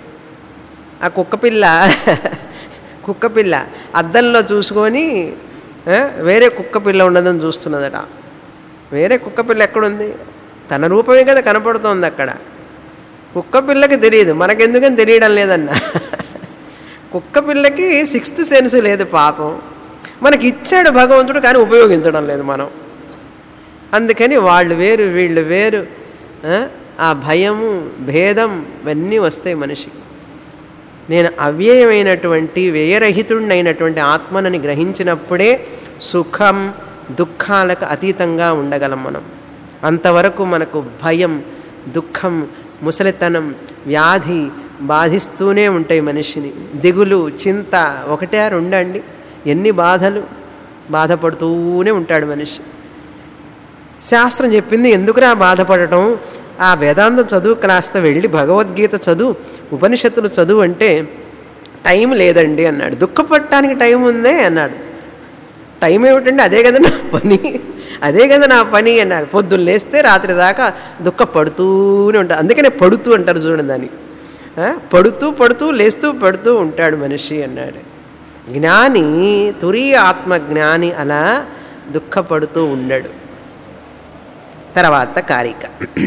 ఆ కుక్కపిల్ల కుక్కపిల్ల అద్దంలో చూసుకొని ఆ, వేరే కుక్కపిల్ల ఉన్నదని చూస్తున్నదట వేరే కుక్కపిల్ల ఎక్కడుంది తన రూపమే కదా కనపడుతోంది అక్కడ కుక్కపిల్లకి తెలియదు మనకెందుకని తెలియడం లేదన్న కుక్కపిల్లకి సిక్స్త్ సెన్స్ లేదు పాపం మనకి ఇచ్చాడు భగవంతుడు కానీ ఉపయోగించడం లేదు మనం అందుకని వాళ్ళు వేరు వీళ్ళు వేరు ఆ, ఆ భయము భేదం ఇవన్నీ వస్తాయి మనిషికి నేను అవ్యయమైనటువంటి వ్యయరహితుడినైనటువంటి ఆత్మనని గ్రహించినప్పుడే సుఖం దుఃఖాలకు అతీతంగా ఉండగలం మనం అంతవరకు మనకు భయం దుఃఖం ముసలితనం వ్యాధి బాధిస్తూనే ఉంటాయి మనిషిని దిగులు చింత ఒకటే రెండండి ఎన్ని బాధలు బాధపడుతూనే ఉంటాడు మనిషి శాస్త్రం చెప్పింది ఎందుకురా బాధపడటం ఆ వేదాంతం చదువు కాస్త వెళ్ళి భగవద్గీత చదువు ఉపనిషత్తులు చదువు అంటే టైం లేదండి అన్నాడు దుఃఖపడటానికి టైం ఉందే అన్నాడు టైం ఏమిటండి అదే కదా నా పని అదే కదా నా పని అన్నాడు పొద్దున్న లేస్తే రాత్రి దాకా దుఃఖపడుతూనే ఉంటాడు అందుకనే పడుతూ అంటారు చూడండి దాన్ని ఆ, పడుతూ పడుతూ లేస్తూ పడుతూ ఉంటాడు మనిషి అన్నాడు జ్ఞాని తురీయ ఆత్మ జ్ఞాని అలా దుఃఖపడుతూ ఉండడు తర్వాత కారిక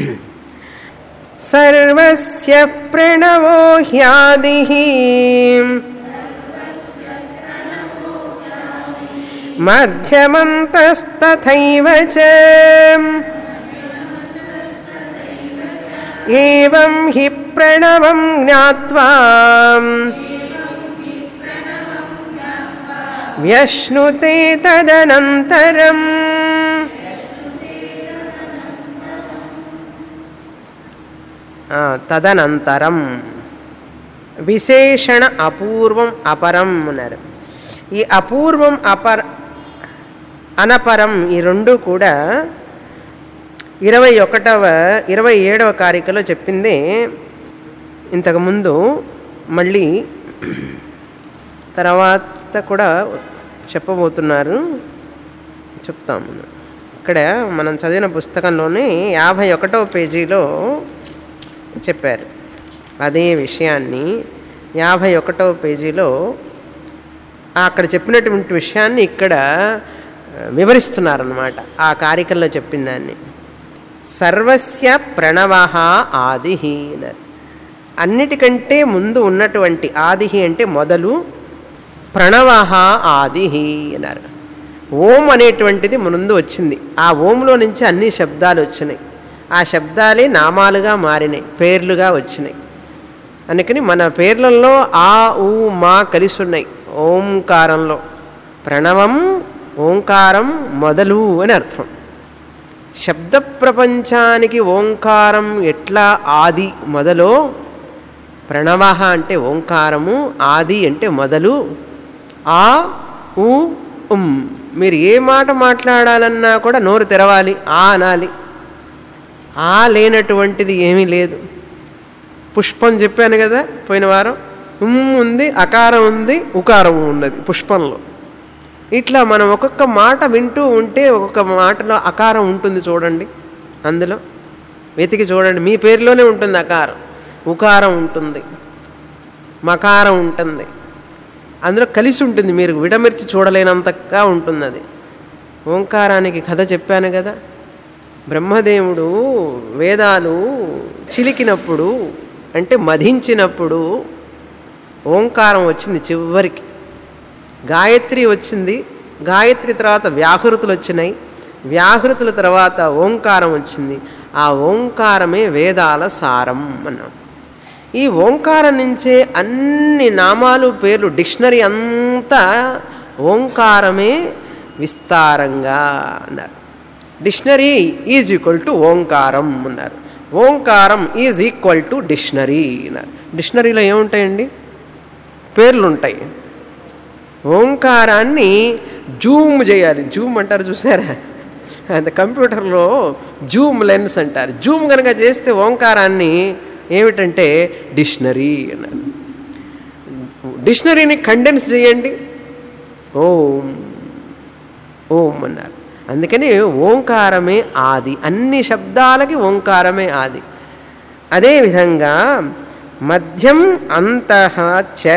సర్వస్య ప్రణవో హ్యాది మధ్యమంతస్తథైవ చ ఏవం హి ప్రణవం జ్ఞాత్వా వ్యశ్నుతే తదనంతరం ఆ, తదనంతరం విశేషణ అపూర్వం అపరం అన్నారు ఈ అపూర్వం అపర అనపరం ఈ రెండు కూడా ఇరవై ఒకటవ ఇరవై ఏడవ కారికలో చెప్పింది ఇంతకుముందు మళ్ళీ తర్వాత కూడా చెప్పబోతున్నారు చెప్తాము ఇక్కడ మనం చదివిన పుస్తకంలోనే యాభై ఒకటవ పేజీలో చెప్పారు అదే విషయాన్ని యాభై ఒకటవ పేజీలో అక్కడ చెప్పినటువంటి విషయాన్ని ఇక్కడ ఆ, వివరిస్తున్నారన్నమాట ఆ కారికల్లో చెప్పిన దాన్ని సర్వస్య ప్రణవ ఆది అన్నారు అన్నిటికంటే ముందు ఉన్నటువంటి ఆది అంటే మొదలు ప్రణవ ఆది అన్నారు ఓం అనేటువంటిది ముందు వచ్చింది ఆ ఓంలో నుంచి అన్ని శబ్దాలు వచ్చినాయి ఆ శబ్దాలే నామాలుగా మారినాయి పేర్లుగా వచ్చినాయి అందుకని మన పేర్లలో ఆ ఊ మా కలిసి ఉన్నాయి ఓంకారంలో ప్రణవం ఓంకారం మొదలు అని అర్థం శబ్ద ప్రపంచానికి ఓంకారం ఎట్లా ఆది మొదలో ప్రణవ అంటే ఓంకారము ఆది అంటే మొదలు ఆ ఉ ఉమ్ మీరు ఏ మాట మాట్లాడాలన్నా కూడా నోరు తెరవాలి ఆ అనాలి ఆ లేనటువంటిది ఏమీ లేదు పుష్పం చెప్పాను కదా పోయిన వారం ఉమ్ ఉంది అకారం ఉంది ఉకారం ఉన్నది పుష్పంలో ఇట్లా మనం ఒక్కొక్క మాట వింటూ ఉంటే ఒక్కొక్క మాటలో అకారం ఉంటుంది చూడండి అందులో వెతికి చూడండి మీ పేరులోనే ఉంటుంది అకారం ఉకారం ఉంటుంది మకారం ఉంటుంది అందులో కలిసి ఉంటుంది మీరు విడమర్చి చూడలేనంతగా ఉంటుంది అది ఓంకారానికి కథ చెప్పాను కదా బ్రహ్మదేవుడు వేదాలు చిలికినప్పుడు అంటే మధించినప్పుడు ఓంకారం వచ్చింది చివరికి గాయత్రి వచ్చింది గాయత్రి తర్వాత వ్యాహృతులు వచ్చినాయి వ్యాహృతుల తర్వాత ఓంకారం వచ్చింది ఆ ఓంకారమే వేదాల సారం అన్నాం ఈ ఓంకారం నుంచే అన్ని నామాలు పేర్లు డిక్షనరీ అంతా ఓంకారమే విస్తారంగా అన్నారు డిక్షనరీ ఈజ్ ఈక్వల్ టు ఓంకారం అన్నారు ఓంకారం ఈజ్ ఈక్వల్ టు డిక్షనరీ అన్నారు డిక్షనరీలో ఏముంటాయండి పేర్లు ఉంటాయి ఓంకారాన్ని జూమ్ చేయాలి జూమ్ అంటారు చూసారా అంత కంప్యూటర్లో జూమ్ లెన్స్ అంటారు జూమ్ కనుక చేస్తే ఓంకారాన్ని ఏమిటంటే డిక్షనరీ అన్నారు డిక్షనరీని కండెన్స్ చేయండి ఓం ఓం అన్నారు అందుకని ఓంకారమే ఆది అన్ని శబ్దాలకి ఓంకారమే ఆది అదేవిధంగా మధ్యం అంతః చ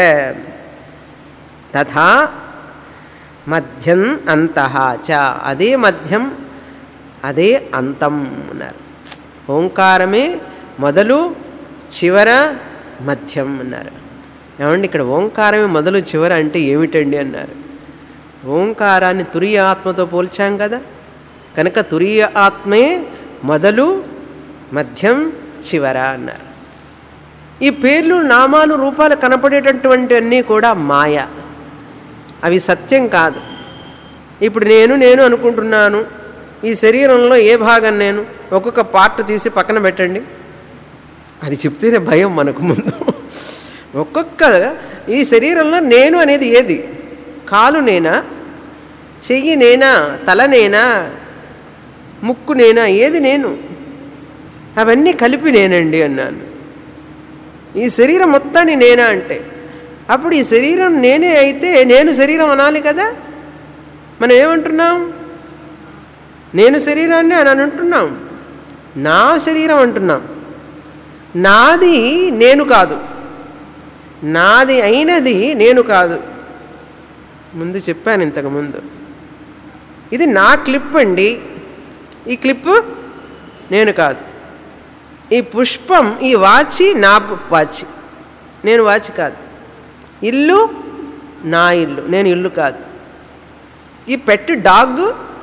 తథా మధ్యం అంతః చ అదే మధ్యం అదే అంతం అన్నారు ఓంకారమే మొదలు చివర మధ్యం అన్నారు ఏమండి ఇక్కడ ఓంకారమే మొదలు చివర అంటే ఏమిటండి అన్నారు ఓంకారాన్ని తురియ ఆత్మతో పోల్చాం కదా కనుక తురియ ఆత్మే మొదలు మధ్యం చివర అన్నారు ఈ పేర్లు నామాలు రూపాలు కనపడేటటువంటి అన్నీ కూడా మాయ అవి సత్యం కాదు ఇప్పుడు నేను నేను అనుకుంటున్నాను ఈ శరీరంలో ఏ భాగం నేను ఒక్కొక్క పార్ట్ తీసి పక్కన పెట్టండి అది చెప్తేనే భయం మనకు ముందు ఒక్కొక్క ఈ శరీరంలో నేను అనేది ఏది కాలు నేనా చెయ్యి నేనా తల నేనా ముక్కు నేనా ఏది నేను అవన్నీ కలిపి నేనండి అన్నాను ఈ శరీరం మొత్తాన్ని నేనా అంటే అప్పుడు ఈ శరీరం నేనే అయితే నేను శరీరం అనాలి కదా మనం ఏమంటున్నాం నేను శరీరాన్ని అని అని అంటున్నాం నా శరీరం అంటున్నాం నాది నేను కాదు నాది అయినది నేను కాదు ముందు చెప్పాను ఇంతకు ముందు ఇది నా క్లిప్ అండి ఈ క్లిప్ నేను కాదు ఈ పుష్పం ఈ వాచి నా వాచి నేను వాచి కాదు ఇల్లు నా ఇల్లు నేను ఇల్లు కాదు ఈ పెట్ డాగ్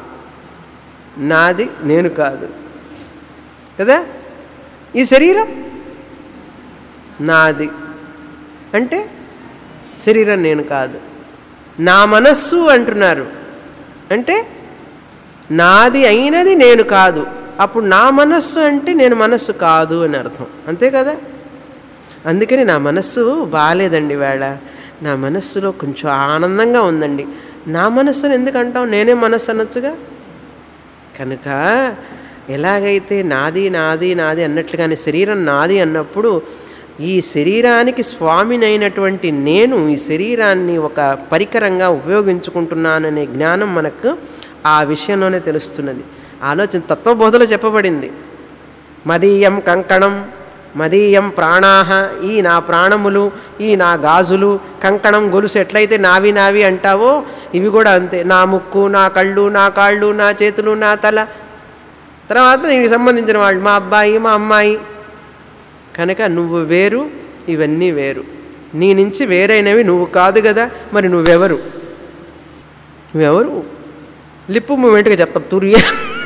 నాది నేను కాదు కదా ఈ శరీరం నాది అంటే శరీరం నేను కాదు నా మనస్సు అంటున్నారు అంటే నాది అయినది నేను కాదు అప్పుడు నా మనస్సు అంటే నేను మనస్సు కాదు అని అర్థం అంతే కదా అందుకని నా మనస్సు బాగాలేదండి వేళ నా మనస్సులో కొంచెం ఆనందంగా ఉందండి నా మనస్సును ఎందుకు అంటాం నేనే మనస్సు అనొచ్చుగా కనుక ఎలాగైతే నాది నాది నాది అన్నట్లుగానే శరీరం నాది అన్నప్పుడు ఈ శరీరానికి స్వామినైనటువంటి నేను ఈ శరీరాన్ని ఒక పరికరంగా ఉపయోగించుకుంటున్నాననే జ్ఞానం మనకు ఆ విషయంలోనే తెలుస్తున్నది ఆలోచన తత్వబోధలో చెప్పబడింది మదీయం కంకణం మదీయం ప్రాణాహ ఈ నా ప్రాణములు ఈ నా గాజులు కంకణం గొలుసు ఎట్లయితే నావి నావి అంటావో ఇవి కూడా అంతే నా ముక్కు నా కళ్ళు నా కాళ్ళు నా చేతులు నా తల తర్వాత దీనికి సంబంధించిన వాళ్ళు మా అబ్బాయి మా అమ్మాయి కనుక నువ్వు వేరు ఇవన్నీ వేరు నీ నుంచి వేరైనవి నువ్వు కాదు కదా మరి నువ్వెవరు నువ్వెవరు లిప్పు మూమెంట్గా చెప్తాం తురియ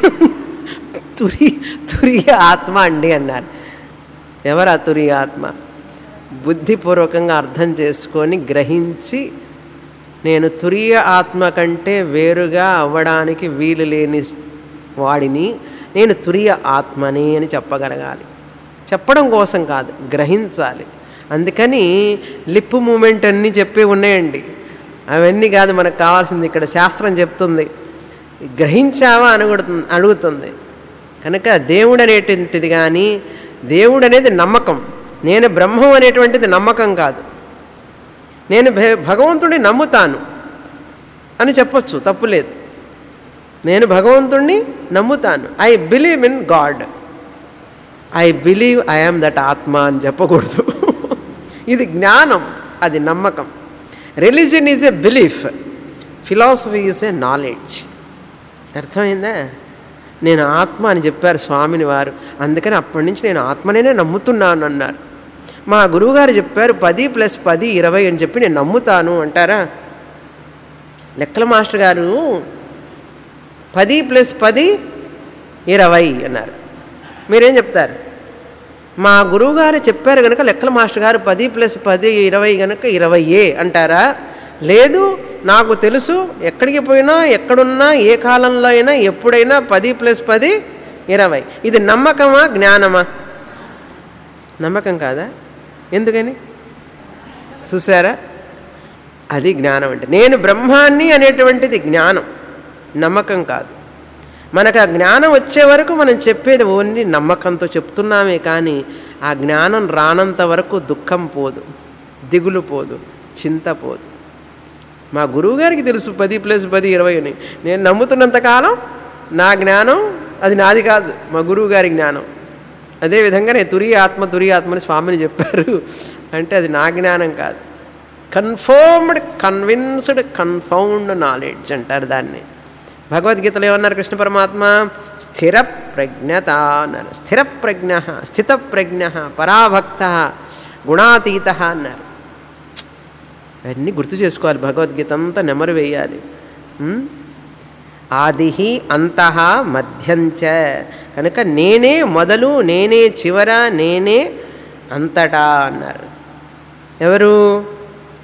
తురి తురియ ఆత్మ అండి అన్నారు ఎవరు ఆ తురియ ఆత్మ బుద్ధిపూర్వకంగా అర్థం చేసుకొని గ్రహించి నేను తురియ ఆత్మ కంటే వేరుగా అవ్వడానికి వీలు లేని వాడిని నేను తురియ ఆత్మని అని చెప్పగలగాలి చెప్పడం కోసం కాదు గ్రహించాలి అందుకని లిప్ మూమెంట్ అన్నీ చెప్పే ఉన్నాయండి అవన్నీ కాదు మనకు కావాల్సింది ఇక్కడ శాస్త్రం చెప్తుంది గ్రహించావా అనగడుతుంది అడుగుతుంది కనుక దేవుడు అనేటువంటిది కానీ దేవుడు అనేది నమ్మకం నేను బ్రహ్మం అనేటువంటిది నమ్మకం కాదు నేను భ- భగవంతుడిని నమ్ముతాను అని చెప్పొచ్చు తప్పులేదు నేను భగవంతుణ్ణి నమ్ముతాను I believe in God I believe I am that ఆత్మ అని చెప్పకూడదు ఇది జ్ఞానం అది నమ్మకం religion is a belief philosophy is a knowledge అర్థమైందా నేను ఆత్మ అని చెప్పారు స్వామిని వారు అందుకని అప్పటి నుంచి నేను ఆత్మనేనే నమ్ముతున్నాను అన్నారు మా గురువుగారు చెప్పారు పది ప్లస్ పది ఇరవై అని చెప్పి నేను నమ్ముతాను అంటారా లెక్కల మాస్టర్ గారు పది ప్లస్ పది ఇరవై అన్నారు మీరేం చెప్తారు మా గురువుగారు చెప్పారు కనుక లెక్కల మాస్టర్ గారు పది ప్లస్ పది ఇరవై కనుక ఇరవై ఏ అంటారా లేదు నాకు తెలుసు ఎక్కడికి పోయినా ఎక్కడున్నా ఏ కాలంలో అయినా ఎప్పుడైనా పది ప్లస్ పది ఇరవై ఇది నమ్మకమా జ్ఞానమా నమ్మకం కాదా ఎందుకని చూసారా అది జ్ఞానం అంటే నేను బ్రహ్మాన్ని అనేటువంటిది జ్ఞానం నమ్మకం కాదు మనకు ఆ జ్ఞానం వచ్చే వరకు మనం చెప్పేది ఓన్లీ నమ్మకంతో చెప్తున్నామే కానీ ఆ జ్ఞానం రానంత వరకు దుఃఖం పోదు దిగులు పోదు చింత పోదు మా గురువుగారికి తెలుసు పది ప్లస్ పది ఇరవై అని నేను నమ్ముతున్నంతకాలం నా జ్ఞానం అది నాది కాదు మా గురువు గారి జ్ఞానం అదేవిధంగా నేను తురి ఆత్మ తురి ఆత్మని స్వామిని చెప్పారు అంటే అది నా జ్ఞానం కాదు కన్ఫర్మ్డ్ కన్విన్స్డ్ కన్ఫౌండ్ నాలెడ్జ్ అంటారు దాన్ని భగవద్గీతలో ఏమన్నారు కృష్ణ పరమాత్మ స్థిర ప్రజ్ఞత అన్నారు స్థిర ప్రజ్ఞ స్థిత ప్రజ్ఞ పరాభక్త గుణాతీత అన్నారు అవన్నీ గుర్తు చేసుకోవాలి భగవద్గీత అంతా నెమరు వేయాలి ఉం? ఆది అంతః మధ్యంచ కనుక నేనే మొదలు నేనే చివర నేనే అంతటా అన్నారు ఎవరు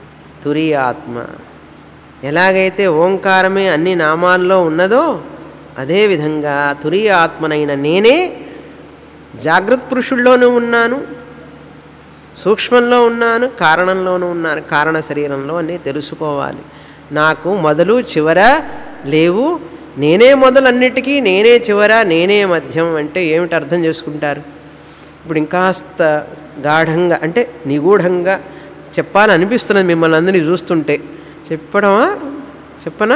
తురి ఆత్మ ఎలాగైతే ఓంకారమే అన్ని నామాల్లో ఉన్నదో అదేవిధంగా తురియ ఆత్మనైన నేనే జాగ్రత్త పురుషుల్లోనూ ఉన్నాను సూక్ష్మంలో ఉన్నాను కారణంలోనూ ఉన్నాను కారణ శరీరంలో అని తెలుసుకోవాలి నాకు మొదలు చివర లేవు నేనే మొదలు అన్నిటికీ నేనే చివర నేనే మధ్యం అంటే ఏమిటి అర్థం చేసుకుంటారు ఇప్పుడు ఇంకాస్త గాఢంగా అంటే నిగూఢంగా చెప్పాలనిపిస్తున్నది మిమ్మల్ని అందరినీ చూస్తుంటే చెప్పడమా చెప్పనా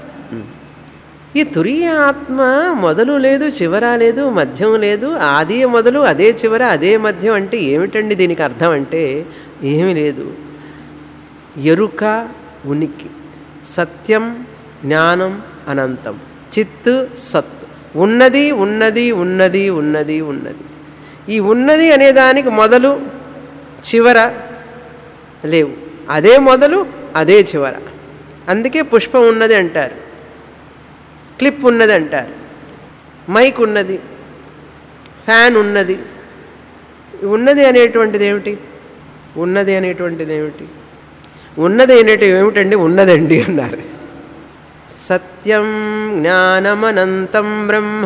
ఈ తురియ ఆత్మ మొదలు లేదు చివర లేదు మధ్యం లేదు ఆది మొదలు అదే చివర అదే మధ్యం అంటే ఏమిటండి దీనికి అర్థం అంటే ఏమీ లేదు ఎరుక ఉనికి సత్యం జ్ఞానం అనంతం చిత్ సత్ ఉన్నది ఉన్నది ఉన్నది ఉన్నది ఉన్నది ఈ ఉన్నది అనేదానికి మొదలు చివర లేవు అదే మొదలు అదే చివర అందుకే పుష్పం ఉన్నది అంటారు క్లిప్ ఉన్నది అంటారు మైక్ ఉన్నది ఫ్యాన్ ఉన్నది ఉన్నది అనేటువంటిది ఏమిటి ఉన్నది అనేటువంటిది ఏమిటి ఉన్నది అనేటివి ఏమిటండి ఉన్నదండి అన్నారు సత్యం జ్ఞానమనంతం బ్రహ్మ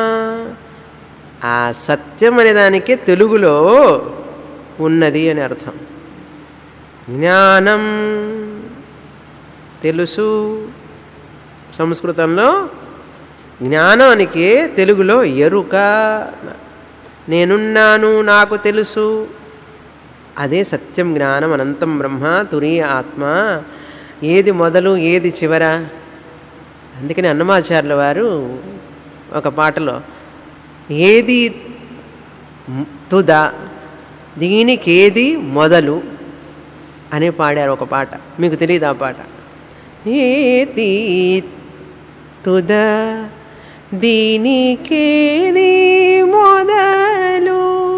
ఆ సత్యం అనే దానికి తెలుగులో ఉన్నది అని అర్థం జ్ఞానం తెలుసు సంస్కృతంలో జ్ఞానానికి తెలుగులో ఎరుక నేనున్నాను నాకు తెలుసు అదే సత్యం జ్ఞానం అనంతం బ్రహ్మ తురీయ ఆత్మ ఏది మొదలు ఏది చివర అందుకని అన్నమాచార్యుల వారు ఒక పాటలో ఏది తుద దీనికేది మొదలు అని పాడారు ఒక పాట మీకు తెలియదు ఆ పాట ఏది తుద దీనికేది మొదలు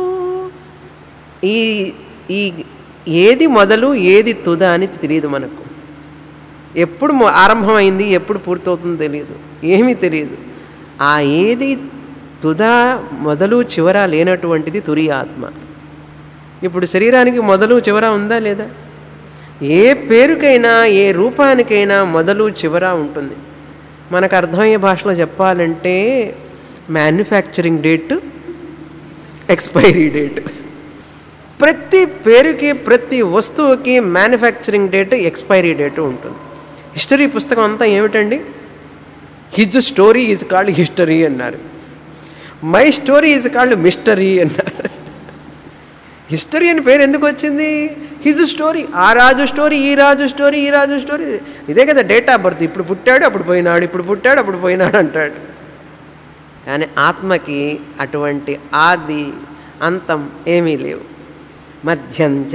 ఈ ఈ ఏది మొదలు ఏది తుద అని తెలియదు మనకు ఎప్పుడు మొ- ఆరంభమైంది ఎప్పుడు పూర్తవుతుందో తెలియదు ఏమీ తెలియదు ఆ ఏది తుద మొదలు చివర లేనటువంటిది తురి ఆత్మ ఇప్పుడు శరీరానికి మొదలు చివర ఉందా లేదా ఏ పేరుకైనా ఏ రూపానికైనా మొదలు చివర ఉంటుంది మనకు అర్థమయ్యే భాషలో చెప్పాలంటే మ్యానుఫ్యాక్చరింగ్ డేట్ ఎక్స్పైరీ డేట్ ప్రతి పేరుకి ప్రతి వస్తువుకి మ్యానుఫ్యాక్చరింగ్ డేట్ ఎక్స్పైరీ డేట్ ఉంటుంది హిస్టరీ పుస్తకం అంతా ఏమిటండి his story is called history అన్నారు my story is called mystery అన్నారు హిస్టరీ అని పేరు ఎందుకు వచ్చింది హిజ్ స్టోరీ ఆ రాజు స్టోరీ ఈ రాజు స్టోరీ ఈ రాజు స్టోరీ ఇదే కదా డేట్ ఆఫ్ బర్త్ ఇప్పుడు పుట్టాడు అప్పుడు పోయినాడు ఇప్పుడు పుట్టాడు అప్పుడు పోయినాడు అంటాడు కానీ ఆత్మకి అటువంటి ఆది అంతం ఏమీ లేవు మధ్యంచ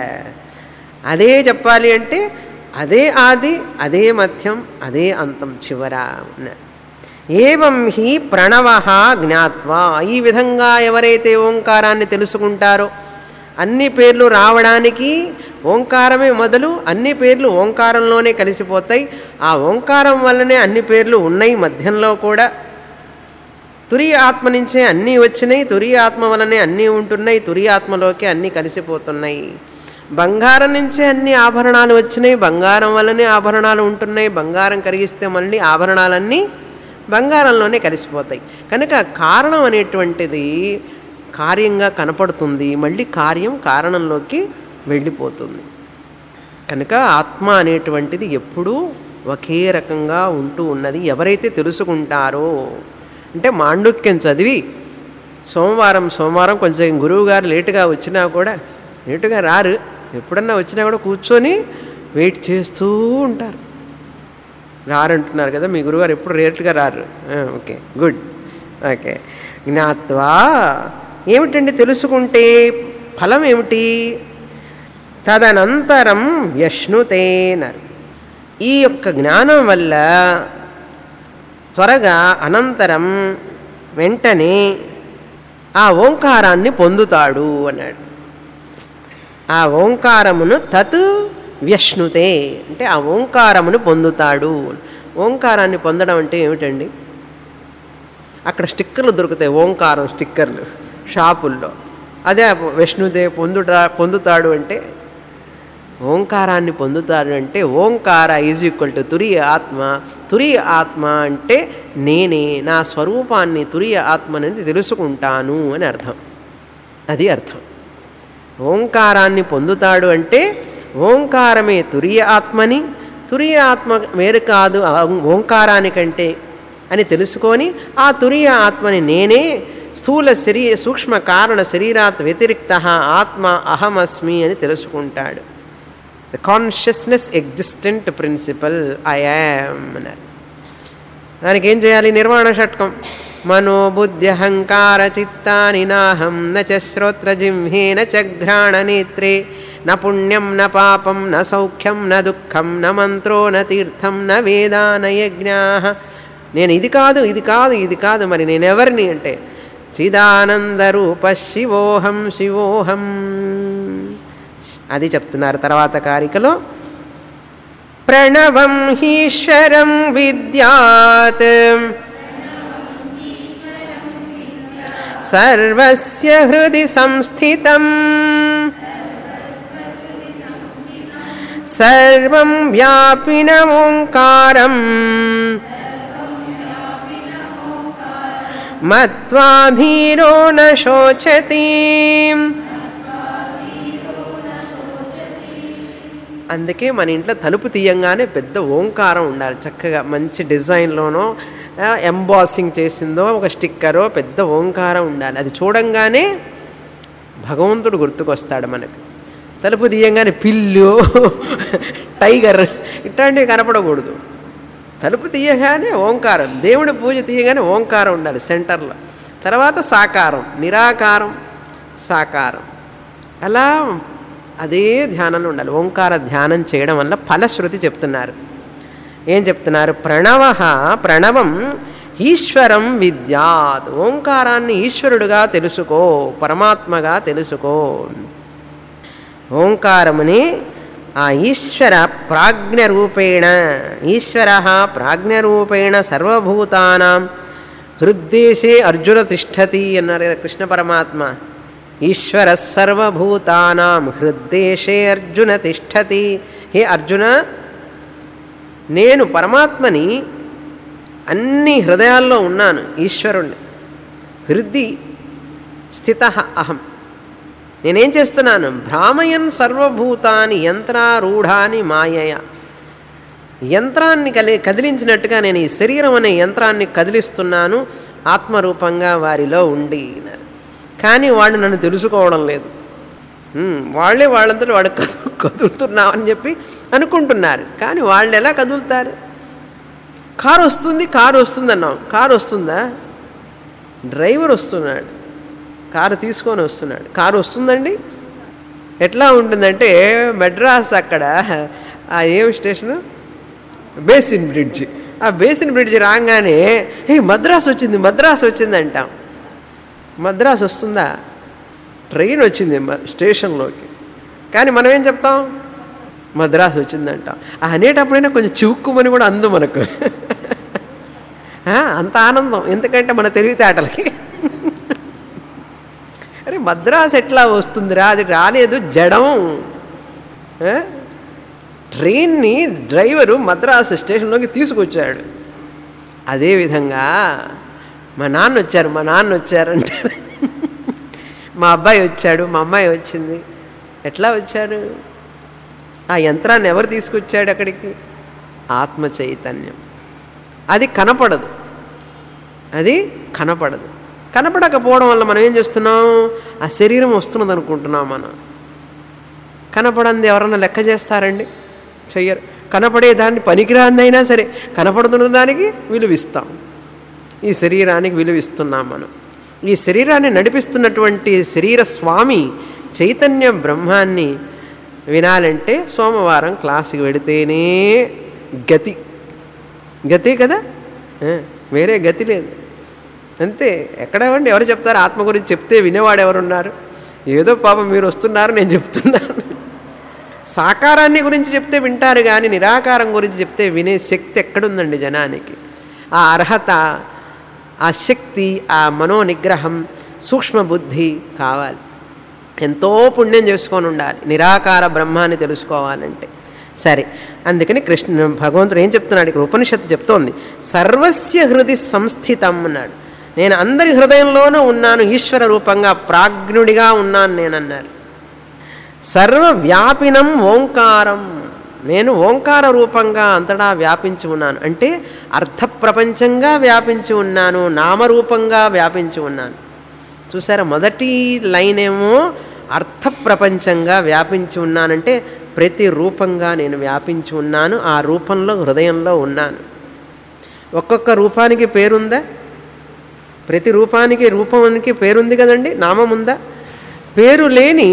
అదే చెప్పాలి అంటే అదే ఆది అదే మధ్యం అదే అంతం చివర అన్నారు. ఏవం హి ప్రణవ జ్ఞాత్వా ఈ విధంగా ఎవరైతే ఓంకారాన్ని తెలుసుకుంటారో అన్ని పేర్లు రావడానికి ఓంకారమే మొదలు అన్ని పేర్లు ఓంకారంలోనే కలిసిపోతాయి ఆ ఓంకారం వల్లనే అన్ని పేర్లు ఉన్నాయి మధ్యంలో కూడా తురి ఆత్మ నుంచే అన్నీ వచ్చినాయి తురి ఆత్మ వలనే అన్నీ ఉంటున్నాయి తురి ఆత్మలోకి అన్నీ కలిసిపోతున్నాయి బంగారం నుంచే అన్ని ఆభరణాలు వచ్చినాయి బంగారం వల్లనే ఆభరణాలు ఉంటున్నాయి బంగారం కరిగిస్తే మళ్ళీ ఆభరణాలన్నీ బంగారంలోనే కలిసిపోతాయి కనుక కారణం అనేటువంటిది కార్యంగా కనపడుతుంది మళ్ళీ కార్యం కారణంలోకి వెళ్ళిపోతుంది కనుక ఆత్మ అనేటువంటిది ఎప్పుడూ ఒకే రకంగా ఉంటూ ఉన్నది ఎవరైతే తెలుసుకుంటారో అంటే మాండుక్యం చదివి సోమవారం సోమవారం కొంచెం గురువు గారు లేటుగా వచ్చినా కూడా లేటుగా రారు ఎప్పుడన్నా వచ్చినా కూడా కూర్చొని వెయిట్ చేస్తూ ఉంటారు రారంటున్నారు కదా మీ గురుగారు ఎప్పుడు రేట్గా రారు ఆ, ఓకే గుడ్ ఓకే జ్ఞాత్వా ఏమిటండి తెలుసుకుంటే ఫలం ఏమిటి తదనంతరం వ్యష్ణుతేనర్ ఈ యొక్క జ్ఞానం వల్ల త్వరగా అనంతరం వెంటనే ఆ ఓంకారాన్ని పొందుతాడు అన్నాడు ఆ ఓంకారమును తత్ వ్యష్ణుతే అంటే ఆ ఓంకారమును పొందుతాడు ఓంకారాన్ని పొందడం అంటే ఏమిటండి అక్కడ స్టిక్కర్లు దొరుకుతాయి ఓంకారం స్టిక్కర్లు షాపుల్లో అదే విష్ణుదే పొందుట పొందుతాడు అంటే ఓంకారాన్ని పొందుతాడు అంటే ఓంకార ఈజ్ ఈక్వల్ టు తురియ ఆత్మ తురియ ఆత్మ అంటే నేనే నా స్వరూపాన్ని తురియ ఆత్మని తెలుసుకుంటాను అని అర్థం అది అర్థం ఓంకారాన్ని పొందుతాడు అంటే ఓంకారమే తురియ ఆత్మని తురియ ఆత్మ వేరు కాదు ఆ ఓంకారానికంటే అని తెలుసుకొని ఆ తురియ ఆత్మని నేనే స్థూల శరీ సూక్ష్మ కారణ శరీరాత్ వ్యతిరిక్త ఆత్మ అహమస్మి అని తెలుసుకుంటాడు the consciousness existent principle I am అన్నారు దానికి ఏం చేయాలి నిర్వాణ షట్కం మనోబుద్ధ్యహంకార చిత్తాని నాహం న చ శ్రోత్రజిహ్నే న చ ఘ్రాణనేత్రే న పుణ్యం న పాపం న సౌఖ్యం న దుఃఖం న మంత్రో న తీర్థం న వేదా న యజ్ఞా నేను ఇది కాదు ఇది కాదు ఇది కాదు మరి నేను ఎవరిని అంటే చిదానందరూప శివోహం శివోహం అది చెప్తున్నారు తర్వాత కారికలో ప్రణవం హీశ్వరం విద్యాత్ సర్వస్య హృది సంస్థితం సర్వం వ్యాపిన ఓంకారం మత్వాధీరో న శోచతి అందుకే మన ఇంట్లో తలుపు తీయంగానే పెద్ద ఓంకారం ఉండాలి చక్కగా మంచి డిజైన్లోనో ఎంబాసింగ్ చేసిందో ఒక స్టిక్కరో పెద్ద ఓంకారం ఉండాలి అది చూడంగానే భగవంతుడు గుర్తుకొస్తాడు మనకు తలుపు తీయంగానే పిల్లు టైగర్ ఇట్లాంటివి కనపడకూడదు తలుపు తీయగానే ఓంకారం దేవుడి పూజ తీయగానే ఓంకారం ఉండాలి సెంటర్లో తర్వాత సాకారం నిరాకారం సాకారం అలా అదే ధ్యానంలో ఉండాలి ఓంకార ధ్యానం చేయడం వల్ల ఫలశ్రుతి చెప్తున్నారు ఏం చెప్తున్నారు ప్రణవ ప్రణవం ఈశ్వరం విద్యాత్ ఓంకారాన్ని ఈశ్వరుడుగా తెలుసుకో పరమాత్మగా తెలుసుకో ఓంకారముని ఆ ఈశ్వర ప్రాజ్ఞరూపేణ ఈశ్వర ప్రాజ్ఞరూపేణ సర్వభూతానాం హృద్దేశే అర్జున తిష్టతి అన్నారు కదా కృష్ణ పరమాత్మ ఈశ్వర సర్వభూతానాం హృద్దేశే అర్జున తిష్టతి హే అర్జున నేను పరమాత్మని అన్ని హృదయాల్లో ఉన్నాను ఈశ్వరుణ్ణి హృది స్థిత అహం నేనేం చేస్తున్నాను భ్రామయన్ సర్వభూతాని యంత్రారూఢాని మాయయ యంత్రాన్ని కలి కదిలించినట్టుగా నేను ఈ శరీరం అనే యంత్రాన్ని కదిలిస్తున్నాను ఆత్మరూపంగా వారిలో ఉండి కానీ వాళ్ళు నన్ను తెలుసుకోవడం లేదు వాళ్ళే వాళ్ళంతా వాడు కదు కదులుతున్నామని చెప్పి అనుకుంటున్నారు కానీ వాళ్ళు ఎలా కదులుతారు కారు వస్తుంది కారు వస్తుంది అన్నాం కారు వస్తుందా డ్రైవర్ వస్తున్నాడు కారు తీసుకొని వస్తున్నాడు కారు వస్తుందండి ఎట్లా ఉంటుందంటే మెడ్రాస్ అక్కడ ఆ ఏం స్టేషను బేసిన్ బ్రిడ్జ్ ఆ బేసిన్ బ్రిడ్జ్ రాగానే ఏ మద్రాసు వచ్చింది మద్రాసు వచ్చింది అంటాం మద్రాసు వస్తుందా ట్రైన్ వచ్చింది స్టేషన్లోకి కానీ మనం ఏం చెప్తాం మద్రాసు వచ్చిందంటాం ఆ అనేటప్పుడైనా కొంచెం చివుక్కుమని కూడా అందు మనకు అంత ఆనందం ఎందుకంటే మన తెలివితేటలకి అరే మద్రాసు ఎట్లా వస్తుందిరా అది రాలేదు జడం ట్రైన్ని డ్రైవరు మద్రాసు స్టేషన్లోకి తీసుకొచ్చాడు అదేవిధంగా మా నాన్న వచ్చారు మా నాన్న వచ్చారంటే మా అబ్బాయి వచ్చాడు మా అమ్మాయి వచ్చింది ఎట్లా వచ్చాడు ఆ యంత్రాన్ని ఎవరు తీసుకొచ్చాడు అక్కడికి ఆత్మ చైతన్యం అది కనపడదు అది కనపడదు కనపడకపోవడం వల్ల మనం ఏం చేస్తున్నాం ఆ శరీరం వస్తున్నది అనుకుంటున్నాం మనం కనపడంది ఎవరన్నా లెక్క చేస్తారండి చెయ్యరు కనపడే దాన్ని పనికిరాందైనా సరే కనపడుతున్న దానికి విలువిస్తాం ఈ శరీరానికి విలువిస్తున్నాం మనం ఈ శరీరాన్ని నడిపిస్తున్నటువంటి శరీర స్వామి చైతన్య బ్రహ్మాన్ని వినాలంటే సోమవారం క్లాసుకి వెడితేనే గతి గతే కదా వేరే గతి లేదు అంతే ఎక్కడేవండి ఎవరు చెప్తారు ఆత్మ గురించి చెప్తే వినేవాడు ఎవరున్నారు ఏదో పాపం మీరు వస్తున్నారు నేను చెప్తున్నాను సాకారాన్ని గురించి చెప్తే వింటారు కానీ నిరాకారం గురించి చెప్తే వినే శక్తి ఎక్కడుందండి జనానికి ఆ అర్హత ఆ శక్తి ఆ మనోనిగ్రహం సూక్ష్మ బుద్ధి కావాలి ఎంతో పుణ్యం చేసుకొని ఉండాలి నిరాకార బ్రహ్మాన్ని తెలుసుకోవాలంటే సరే అందుకని కృష్ణ భగవంతుడు ఏం చెప్తున్నాడు ఇక్కడ ఉపనిషత్తు చెప్తోంది సర్వస్య హృది సంస్థితం అన్నాడు నేను అందరి హృదయంలోనూ ఉన్నాను ఈశ్వర రూపంగా ప్రాజ్ఞుడిగా ఉన్నాను నేనన్నారు సర్వవ్యాపినం ఓంకారం నేను ఓంకార రూపంగా అంతటా వ్యాపించి ఉన్నాను అంటే అర్థ ప్రపంచంగా వ్యాపించి ఉన్నాను నామరూపంగా వ్యాపించి ఉన్నాను చూసారా మొదటి లైన్ ఏమో అర్థ ప్రపంచంగా వ్యాపించి ఉన్నానంటే ప్రతి రూపంగా నేను వ్యాపించి ఉన్నాను ఆ రూపంలో హృదయంలో ఉన్నాను ఒక్కొక్క రూపానికి పేరుందా ప్రతి రూపానికి రూపానికి పేరుంది కదండి నామం ఉందా పేరు లేని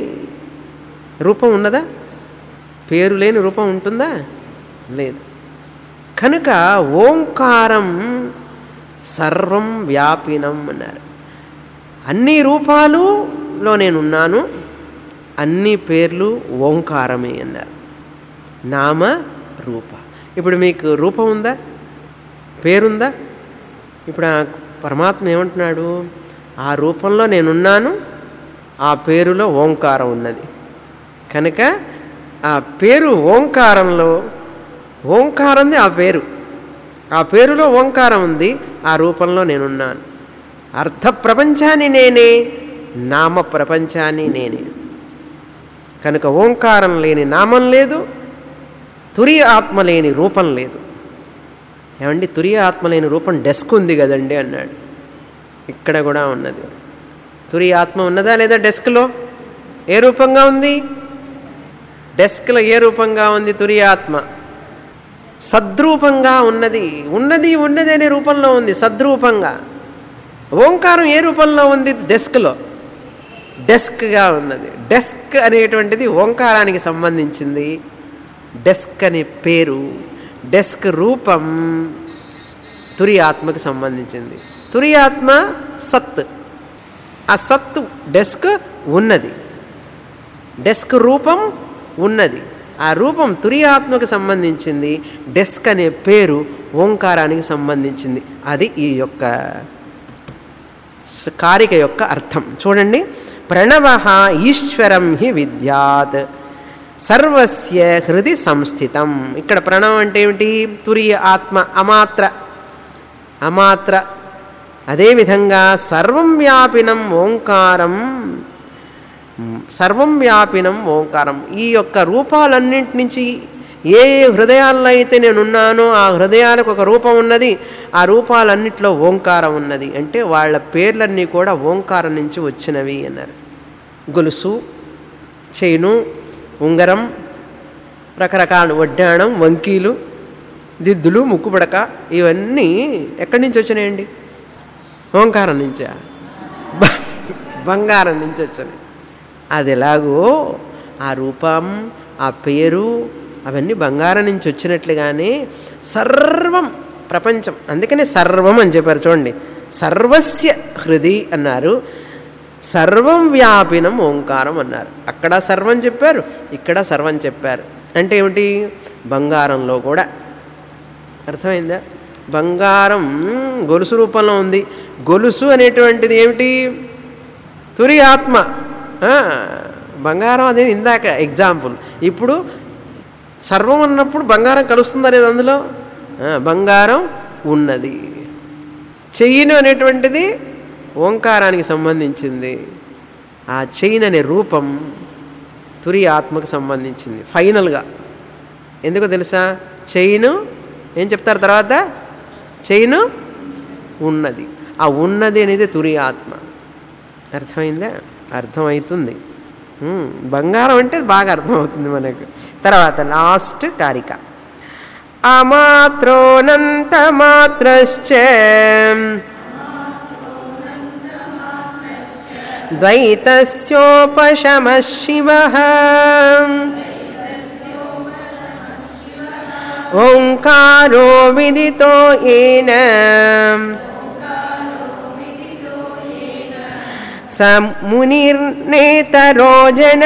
రూపం ఉన్నదా పేరు లేని రూపం ఉంటుందా లేదు కనుక ఓంకారం సర్వం వ్యాపినం అన్నారు అన్ని రూపాలులో నేనున్నాను అన్ని పేర్లు ఓంకారమే అన్నారు నామ రూప ఇప్పుడు మీకు రూపం ఉందా పేరుందా ఇప్పుడు ఆ పరమాత్మ ఏమంటున్నాడు ఆ రూపంలో నేనున్నాను ఆ పేరులో ఓంకారం ఉన్నది కనుక ఆ పేరు ఓంకారంలో ఓంకారంది ఆ పేరు ఆ పేరులో ఓంకారం ఉంది ఆ రూపంలో నేనున్నాను అర్థ ప్రపంచాన్ని నేనే నామ ప్రపంచాన్ని నేనే కనుక ఓంకారం లేని నామం లేదు తురియ ఆత్మ లేని రూపం లేదు ఏమండి తురియ ఆత్మ లేని రూపం డెస్క్ ఉంది కదండి అన్నాడు ఇక్కడ కూడా ఉన్నది తురియ ఆత్మ ఉన్నదా లేదా డెస్క్లో ఏ రూపంగా ఉంది డెస్క్లో ఏ రూపంగా ఉంది తురియ ఆత్మ సద్రూపంగా ఉన్నది ఉన్నది ఉన్నది అనే రూపంలో ఉంది సద్రూపంగా ఓంకారం ఏ రూపంలో ఉంది డెస్క్లో డెస్క్గా ఉన్నది డెస్క్ అనేటువంటిది ఓంకారానికి సంబంధించింది డెస్క్ అనే పేరు డెస్క్ రూపం తురి ఆత్మకి సంబంధించింది తురి ఆత్మ సత్ ఆ సత్ డెస్క్ ఉన్నది డెస్క్ రూపం ఉన్నది ఆ రూపం తురి ఆత్మకు సంబంధించింది డెస్క్ అనే పేరు ఓంకారానికి సంబంధించింది అది ఈ యొక్క కారిక యొక్క అర్థం చూడండి ప్రణవ ఈశ్వరం హి విద్యాత్ సర్వస్య హృది సంస్థితం ఇక్కడ ప్రణవం అంటే ఏమిటి తురియ ఆత్మ అమాత్ర అమాత్ర అదేవిధంగా సర్వం వ్యాపినం ఓంకారం సర్వం వ్యాపినం ఓంకారం ఈ యొక్క రూపాలన్నింటి నుంచి ఏ ఏ హృదయాల్లో అయితే నేనున్నానో ఆ హృదయాలకు ఒక రూపం ఉన్నది ఆ రూపాలన్నింటిలో ఓంకారం ఉన్నది అంటే వాళ్ళ పేర్లన్నీ కూడా ఓంకారం నుంచి వచ్చినవి అన్నారు గొలుసు చేను ఉంగరం రకరకాల వడ్డాణం వంకీలు దిద్దులు ముక్కుపడక ఇవన్నీ ఎక్కడి నుంచి వచ్చినాయండి ఓంకారం నుంచా బంగారం నుంచి వచ్చినాయి అది ఎలాగో ఆ రూపం ఆ పేరు అవన్నీ బంగారం నుంచి వచ్చినట్లుగానే సర్వం ప్రపంచం అందుకనే సర్వం అని చెప్పారు చూడండి సర్వస్య హృది అన్నారు సర్వం వ్యాపినం ఓంకారం అన్నారు అక్కడ సర్వం చెప్పారు ఇక్కడ సర్వం చెప్పారు అంటే ఏమిటి బంగారంలో కూడా అర్థమైందా బంగారం గొలుసు రూపంలో ఉంది గొలుసు అనేటువంటిది ఏమిటి తురి ఆత్మ బంగారం అదే ఇందాక ఎగ్జాంపుల్ ఇప్పుడు సర్వం అన్నప్పుడు బంగారం కలుస్తుందా లేదు అందులో బంగారం ఉన్నది చెయ్యిను అనేటువంటిది ఓంకారానికి సంబంధించింది ఆ చెయ్యిన్ అనే రూపం తురి ఆత్మకు సంబంధించింది ఫైనల్గా ఎందుకో తెలుసా చెయ్యిను ఏం చెప్తారు తర్వాత చెయ్యిను ఉన్నది ఆ ఉన్నది అనేది తురి ఆత్మ అర్థమైందా అర్థమవుతుంది బంగారం అంటే బాగా అర్థమవుతుంది మనకు తర్వాత లాస్ట్ కారిక అమాత్రోనంత మాత్రశ్చ ద్వైతస్యోపశమ శివ ఓంకారో విదితో ఏన స మునిర్నేతరో జన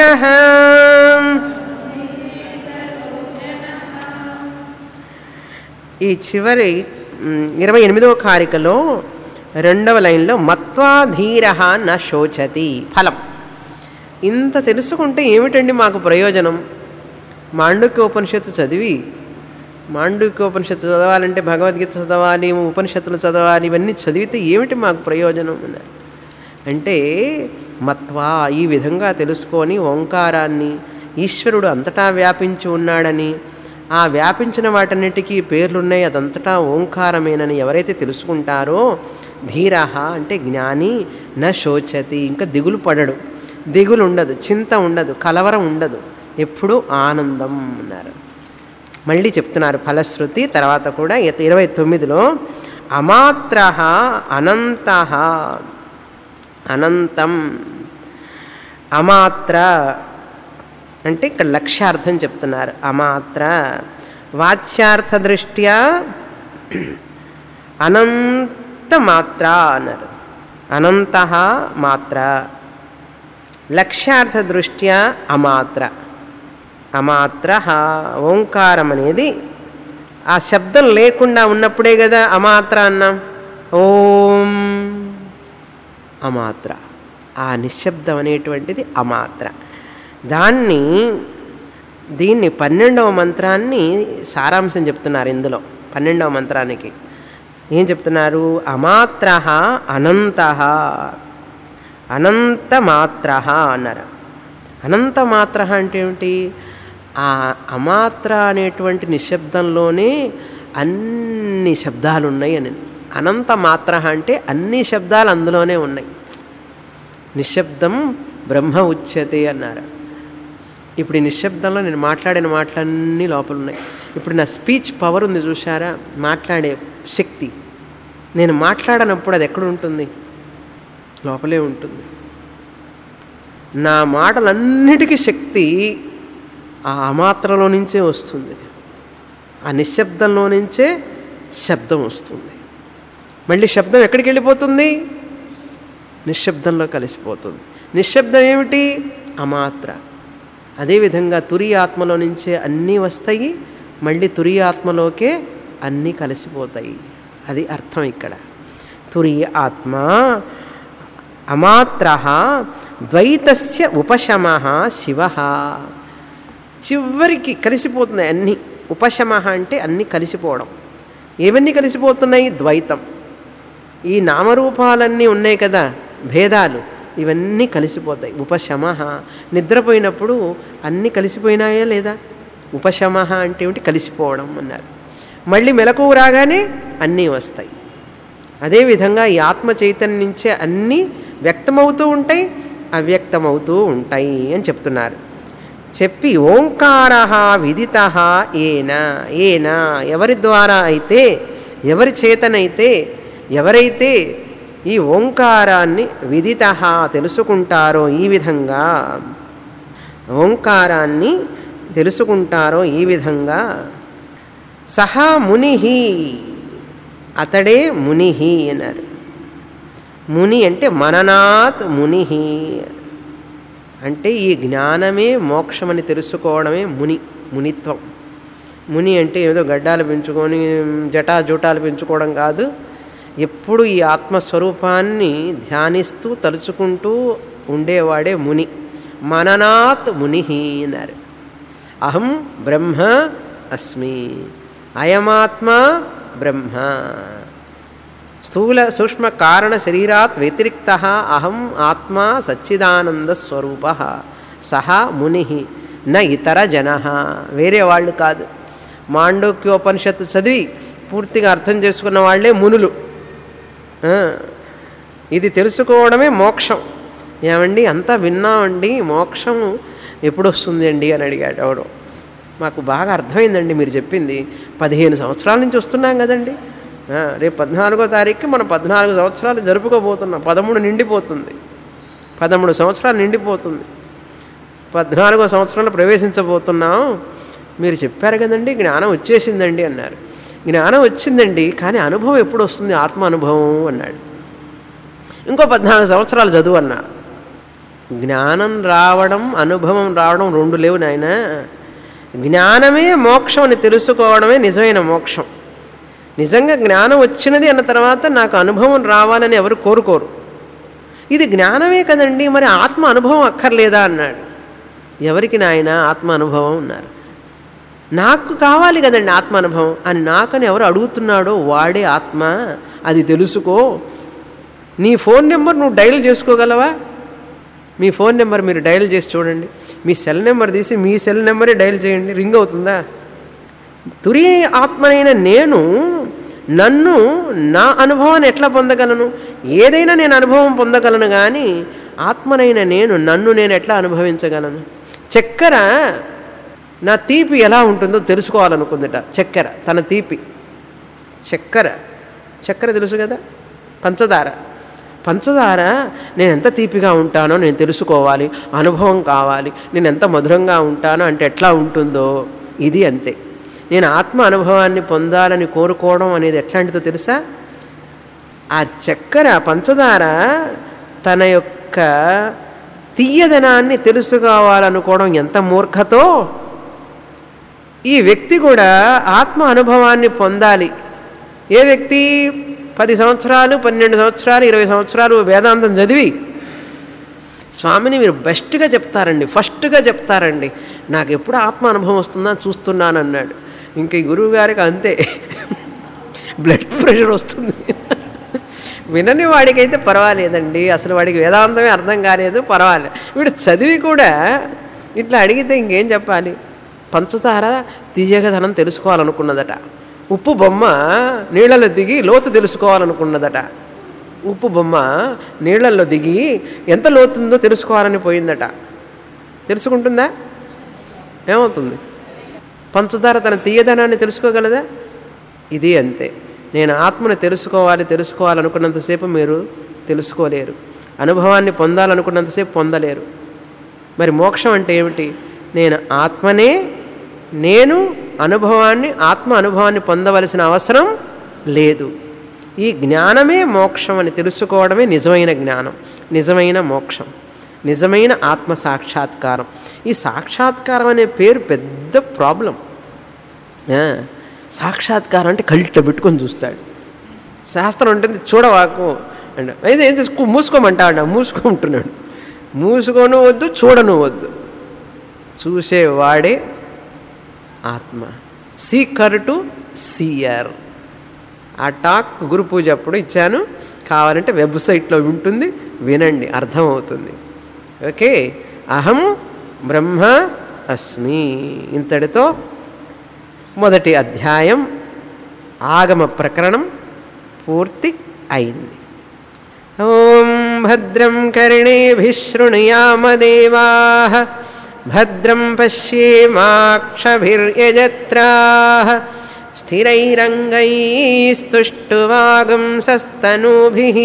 ఈ చివరి ఇరవై ఎనిమిదవ కారికలో రెండవ లైన్లో మత్వా ధీర న శోచతి ఫలం ఇంత తెలుసుకుంటే ఏమిటండి మాకు ప్రయోజనం మాండుక్యోపనిషత్తు చదివి మాండుక్యోపనిషత్తు చదవాలంటే భగవద్గీత చదవాలి ఉపనిషత్తులు చదవాలి ఇవన్నీ చదివితే ఏమిటి మాకు ప్రయోజనం అన్నారు అంటే మత్వా ఈ విధంగా తెలుసుకొని ఓంకారాన్ని ఈశ్వరుడు అంతటా వ్యాపించి ఉన్నాడని ఆ వ్యాపించిన వాటన్నిటికీ పేర్లున్నాయి అదంతటా ఓంకారమేనని ఎవరైతే తెలుసుకుంటారో ధీర అంటే జ్ఞాని న శోచతి ఇంకా దిగులు పడడు దిగులు ఉండదు చింత ఉండదు కలవరం ఉండదు ఎప్పుడూ ఆనందం అన్నారు మళ్ళీ చెప్తున్నారు ఫలశ్రుతి తర్వాత కూడా ఇత- ఇరవై తొమ్మిదిలో అమాత్ర అనంత అనంతం అమాత్ర అంటే ఇక్కడ లక్ష్యార్థం చెప్తున్నారు అమాత్ర వాచ్యార్థ దృష్ట్యా అనంత మాత్ర అన్నారు అనంత మాత్ర లక్ష్యార్థ దృష్ట్యా అమాత్ర అమాత్ర ఓంకారం అనేది ఆ శబ్దం లేకుండా ఉన్నప్పుడే కదా అమాత్ర అన్నాం ఓం అమాత్ర ఆ నిశ్శబ్దం అనేటువంటిది అమాత్ర దాన్ని దీన్ని పన్నెండవ మంత్రాన్ని సారాంశం చెప్తున్నారు ఇందులో పన్నెండవ మంత్రానికి ఏం చెప్తున్నారు అమాత్ర అనంత అనంతమాత్ర అన్నారు అనంతమాత్ర అంటే ఏమిటి ఆ అమాత్ర అనేటువంటి నిశ్శబ్దంలోనే అన్ని శబ్దాలు ఉన్నాయి అని అనంత మాత్ర అంటే అన్ని శబ్దాలు అందులోనే ఉన్నాయి నిశ్శబ్దం బ్రహ్మ ఉచ్యతే అన్నారు ఇప్పుడు ఈ నిశ్శబ్దంలో నేను మాట్లాడిన మాటలన్నీ లోపల ఉన్నాయి ఇప్పుడు నా స్పీచ్ పవర్ ఉంది చూసారా మాట్లాడే శక్తి నేను మాట్లాడనప్పుడు అది ఎక్కడ ఉంటుంది లోపలే ఉంటుంది నా మాటలన్నిటికీ శక్తి ఆ అమాత్రలో నుంచే వస్తుంది ఆ నిశ్శబ్దంలో నుంచే శబ్దం వస్తుంది మళ్ళీ శబ్దం ఎక్కడికి వెళ్ళిపోతుంది నిశ్శబ్దంలో కలిసిపోతుంది నిశ్శబ్దం ఏమిటి అమాత్ర అదేవిధంగా తురి ఆత్మలో నుంచే అన్నీ వస్తాయి మళ్ళీ తురి ఆత్మలోకే అన్నీ కలిసిపోతాయి అది అర్థం ఇక్కడ తురి ఆత్మ అమాత్ర ద్వైతస్య ఉపశమ శివ చివరికి కలిసిపోతున్నాయి అన్నీ ఉపశమ అంటే అన్నీ కలిసిపోవడం ఏవన్నీ కలిసిపోతున్నాయి ద్వైతం ఈ నామరూపాలన్నీ ఉన్నాయి కదా భేదాలు ఇవన్నీ కలిసిపోతాయి ఉపశమ నిద్రపోయినప్పుడు అన్నీ కలిసిపోయినాయా లేదా ఉపశమ అంటే ఏమిటి కలిసిపోవడం అన్నారు మళ్ళీ మెలకువ రాగానే అన్నీ వస్తాయి అదేవిధంగా ఈ ఆత్మ చైతన్యం నుంచే అన్నీ వ్యక్తమవుతూ ఉంటాయి అవ్యక్తమవుతూ ఉంటాయి అని చెప్తున్నారు చెప్పి ఓంకార విదిత ఏన ఏన ఎవరి ద్వారా అయితే ఎవరి చేతనైతే ఎవరైతే ఈ ఓంకారాన్ని విదిత తెలుసుకుంటారో ఈ విధంగా ఓంకారాన్ని తెలుసుకుంటారో ఈ విధంగా సహా ముని అతడే ముని అన్నారు ముని అంటే మననాత్ ముని అంటే ఈ జ్ఞానమే మోక్షమని తెలుసుకోవడమే ముని మునిత్వం ముని అంటే ఏదో గడ్డాలు పెంచుకొని జటా జూటాలు పెంచుకోవడం కాదు ఎప్పుడు ఈ ఆత్మస్వరూపాన్ని ధ్యానిస్తూ తలుచుకుంటూ ఉండేవాడే ముని మననాత్ ముని అన్నారు అహం బ్రహ్మ అస్మి అయమాత్మ బ్రహ్మ స్థూల సూక్ష్మ కారణ శరీరాత్ వ్యతిరిక్త అహం ఆత్మ సచ్చిదానంద స్వరూప సహా ముని న ఇతర జన వేరే వాళ్ళు కాదు మాండోక్యోపనిషత్తు చదివి పూర్తిగా అర్థం చేసుకున్న వాళ్ళే మునులు ఆ, ఇది తెలుసుకోవడమే మోక్షం ఏమండి అంతా విన్నామండి మోక్షం ఎప్పుడు వస్తుంది అండి అని అడిగాడు ఎవడు మాకు బాగా అర్థమైందండి మీరు చెప్పింది పదిహేను సంవత్సరాల నుంచి వస్తున్నాం కదండి ఆ, రేపు పద్నాలుగో తారీఖుకి మనం పద్నాలుగు సంవత్సరాలు జరుపుకోబోతున్నాం పదమూడు నిండిపోతుంది పదమూడు సంవత్సరాలు నిండిపోతుంది పద్నాలుగో సంవత్సరంలో ప్రవేశించబోతున్నాం మీరు చెప్పారు కదండి జ్ఞానం వచ్చేసిందండి అన్నారు జ్ఞానం వచ్చిందండి కానీ అనుభవం ఎప్పుడు వస్తుంది ఆత్మ అనుభవం అన్నాడు ఇంకో పద్నాలుగు సంవత్సరాలు చదువు అన్నా జ్ఞానం రావడం అనుభవం రావడం రెండు లేవు నాయన జ్ఞానమే మోక్షం అని తెలుసుకోవడమే నిజమైన మోక్షం నిజంగా జ్ఞానం వచ్చినది అన్న తర్వాత నాకు అనుభవం రావాలని ఎవరు కోరుకోరు ఇది జ్ఞానమే కదండి మరి ఆత్మ అనుభవం అక్కర్లేదా అన్నాడు ఎవరికి నాయన ఆత్మ అనుభవం ఉన్నారు నాకు కావాలి కదండి ఆత్మ అనుభవం అని నాకని ఎవరు అడుగుతున్నాడో వాడే ఆత్మ అది తెలుసుకో నీ ఫోన్ నెంబర్ నువ్వు డైల్ చేసుకోగలవా మీ ఫోన్ నెంబర్ మీరు డైల్ చేసి చూడండి మీ సెల్ నెంబర్ తీసి మీ సెల్ నెంబరే డైల్ చేయండి రింగ్ అవుతుందా తురి ఆత్మనైన నేను నన్ను నా అనుభవాన్ని ఎట్లా పొందగలను ఏదైనా నేను అనుభవం పొందగలను కానీ ఆత్మనైన నేను నన్ను నేను ఎట్లా అనుభవించగలను చక్కెర నా తీపి ఎలా ఉంటుందో తెలుసుకోవాలనుకుందిట చక్కెర తన తీపి చక్కెర చక్కెర తెలుసు కదా పంచదార పంచదార నేను ఎంత తీపిగా ఉంటానో నేను తెలుసుకోవాలి అనుభవం కావాలి నేను ఎంత మధురంగా ఉంటానో అంటే ఎట్లా ఉంటుందో ఇది అంతే నేను ఆత్మ అనుభవాన్ని పొందాలని కోరుకోవడం అనేది ఎట్లాంటిదో తెలుసా ఆ చక్కెర పంచదార తన యొక్క తీయదనాన్ని తెలుసుకోవాలనుకోవడం ఎంత మూర్ఖతో ఈ వ్యక్తి కూడా ఆత్మ అనుభవాన్ని పొందాలి ఏ వ్యక్తి పది సంవత్సరాలు పన్నెండు సంవత్సరాలు ఇరవై సంవత్సరాలు వేదాంతం చదివి స్వామిని మీరు బెస్ట్గా చెప్తారండి ఫస్ట్గా చెప్తారండి నాకు ఎప్పుడు ఆత్మ అనుభవం వస్తుందా చూస్తున్నాను అన్నాడు ఇంక ఈ గురువు గారికి అంతే బ్లడ్ ప్రెషర్ వస్తుంది వినని వాడికైతే పర్వాలేదండి అసలు వాడికి వేదాంతమే అర్థం కాలేదు పర్వాలేదు వీడు చదివి కూడా ఇట్లా అడిగితే ఇంకేం చెప్పాలి పంచదార తీయగదనం తెలుసుకోవాలనుకున్నదట ఉప్పు బొమ్మ నీళ్ళలో దిగి లోతు తెలుసుకోవాలనుకున్నదట ఉప్పు బొమ్మ నీళ్ళల్లో దిగి ఎంత లోతుందో తెలుసుకోవాలని పోయిందట తెలుసుకుంటుందా ఏమవుతుంది పంచదార తన తీయదనాన్ని తెలుసుకోగలదా ఇది అంతే నేను ఆత్మను తెలుసుకోవాలి తెలుసుకోవాలనుకున్నంతసేపు మీరు తెలుసుకోలేరు అనుభవాన్ని పొందాలనుకున్నంతసేపు పొందలేరు మరి మోక్షం అంటే ఏమిటి నేను ఆత్మనే నేను అనుభవాన్ని ఆత్మ అనుభవాన్ని పొందవలసిన అవసరం లేదు ఈ జ్ఞానమే మోక్షం అని తెలుసుకోవడమే నిజమైన జ్ఞానం నిజమైన మోక్షం నిజమైన ఆత్మ సాక్షాత్కారం ఈ సాక్షాత్కారం అనే పేరు పెద్ద ప్రాబ్లం సాక్షాత్కారం అంటే కళ్ళిట్లో పెట్టుకొని చూస్తాడు శాస్త్రం ఉంటుంది చూడవాకు అండ్ అయితే ఏం చేసుకో మూసుకోమంటాడు మూసుకుంటున్నాడు మూసుకోను వద్దు చూడను వద్దు చూసేవాడే ఆత్మ సీకర్ టు సీయర్ ఆ టాక్ గురు పూజ అప్పుడు ఇచ్చాను కావాలంటే వెబ్సైట్లో ఉంటుంది వినండి అర్థమవుతుంది ఓకే అహం బ్రహ్మ అస్మి ఇంతటితో మొదటి అధ్యాయం ఆగమ ప్రకరణం పూర్తి అయింది ఓం భద్రం కర్ణేభిశృణుయామదేవా భద్రం పశ్యేమాక్షభిర్యజత్రా స్థిరైరంగైస్తుष्टुवागुंसस्तनूभिः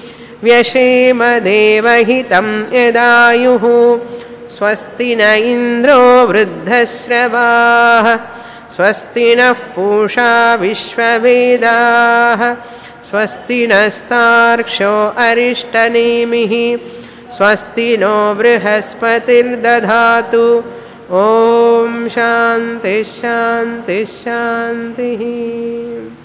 व्यशेमदेवहितं यदायुः स्वस्ति न इन्द्रो वृद्धश्रवाः स्वस्ति नः पूषा विश्ववेदाः स्वस्ति नस्तार्क्ष्यो अरिष्टनेमिः स्वस्ति नो बृहस्पतिर्दधातु ॐ शान्तिः शान्तिः शान्तिः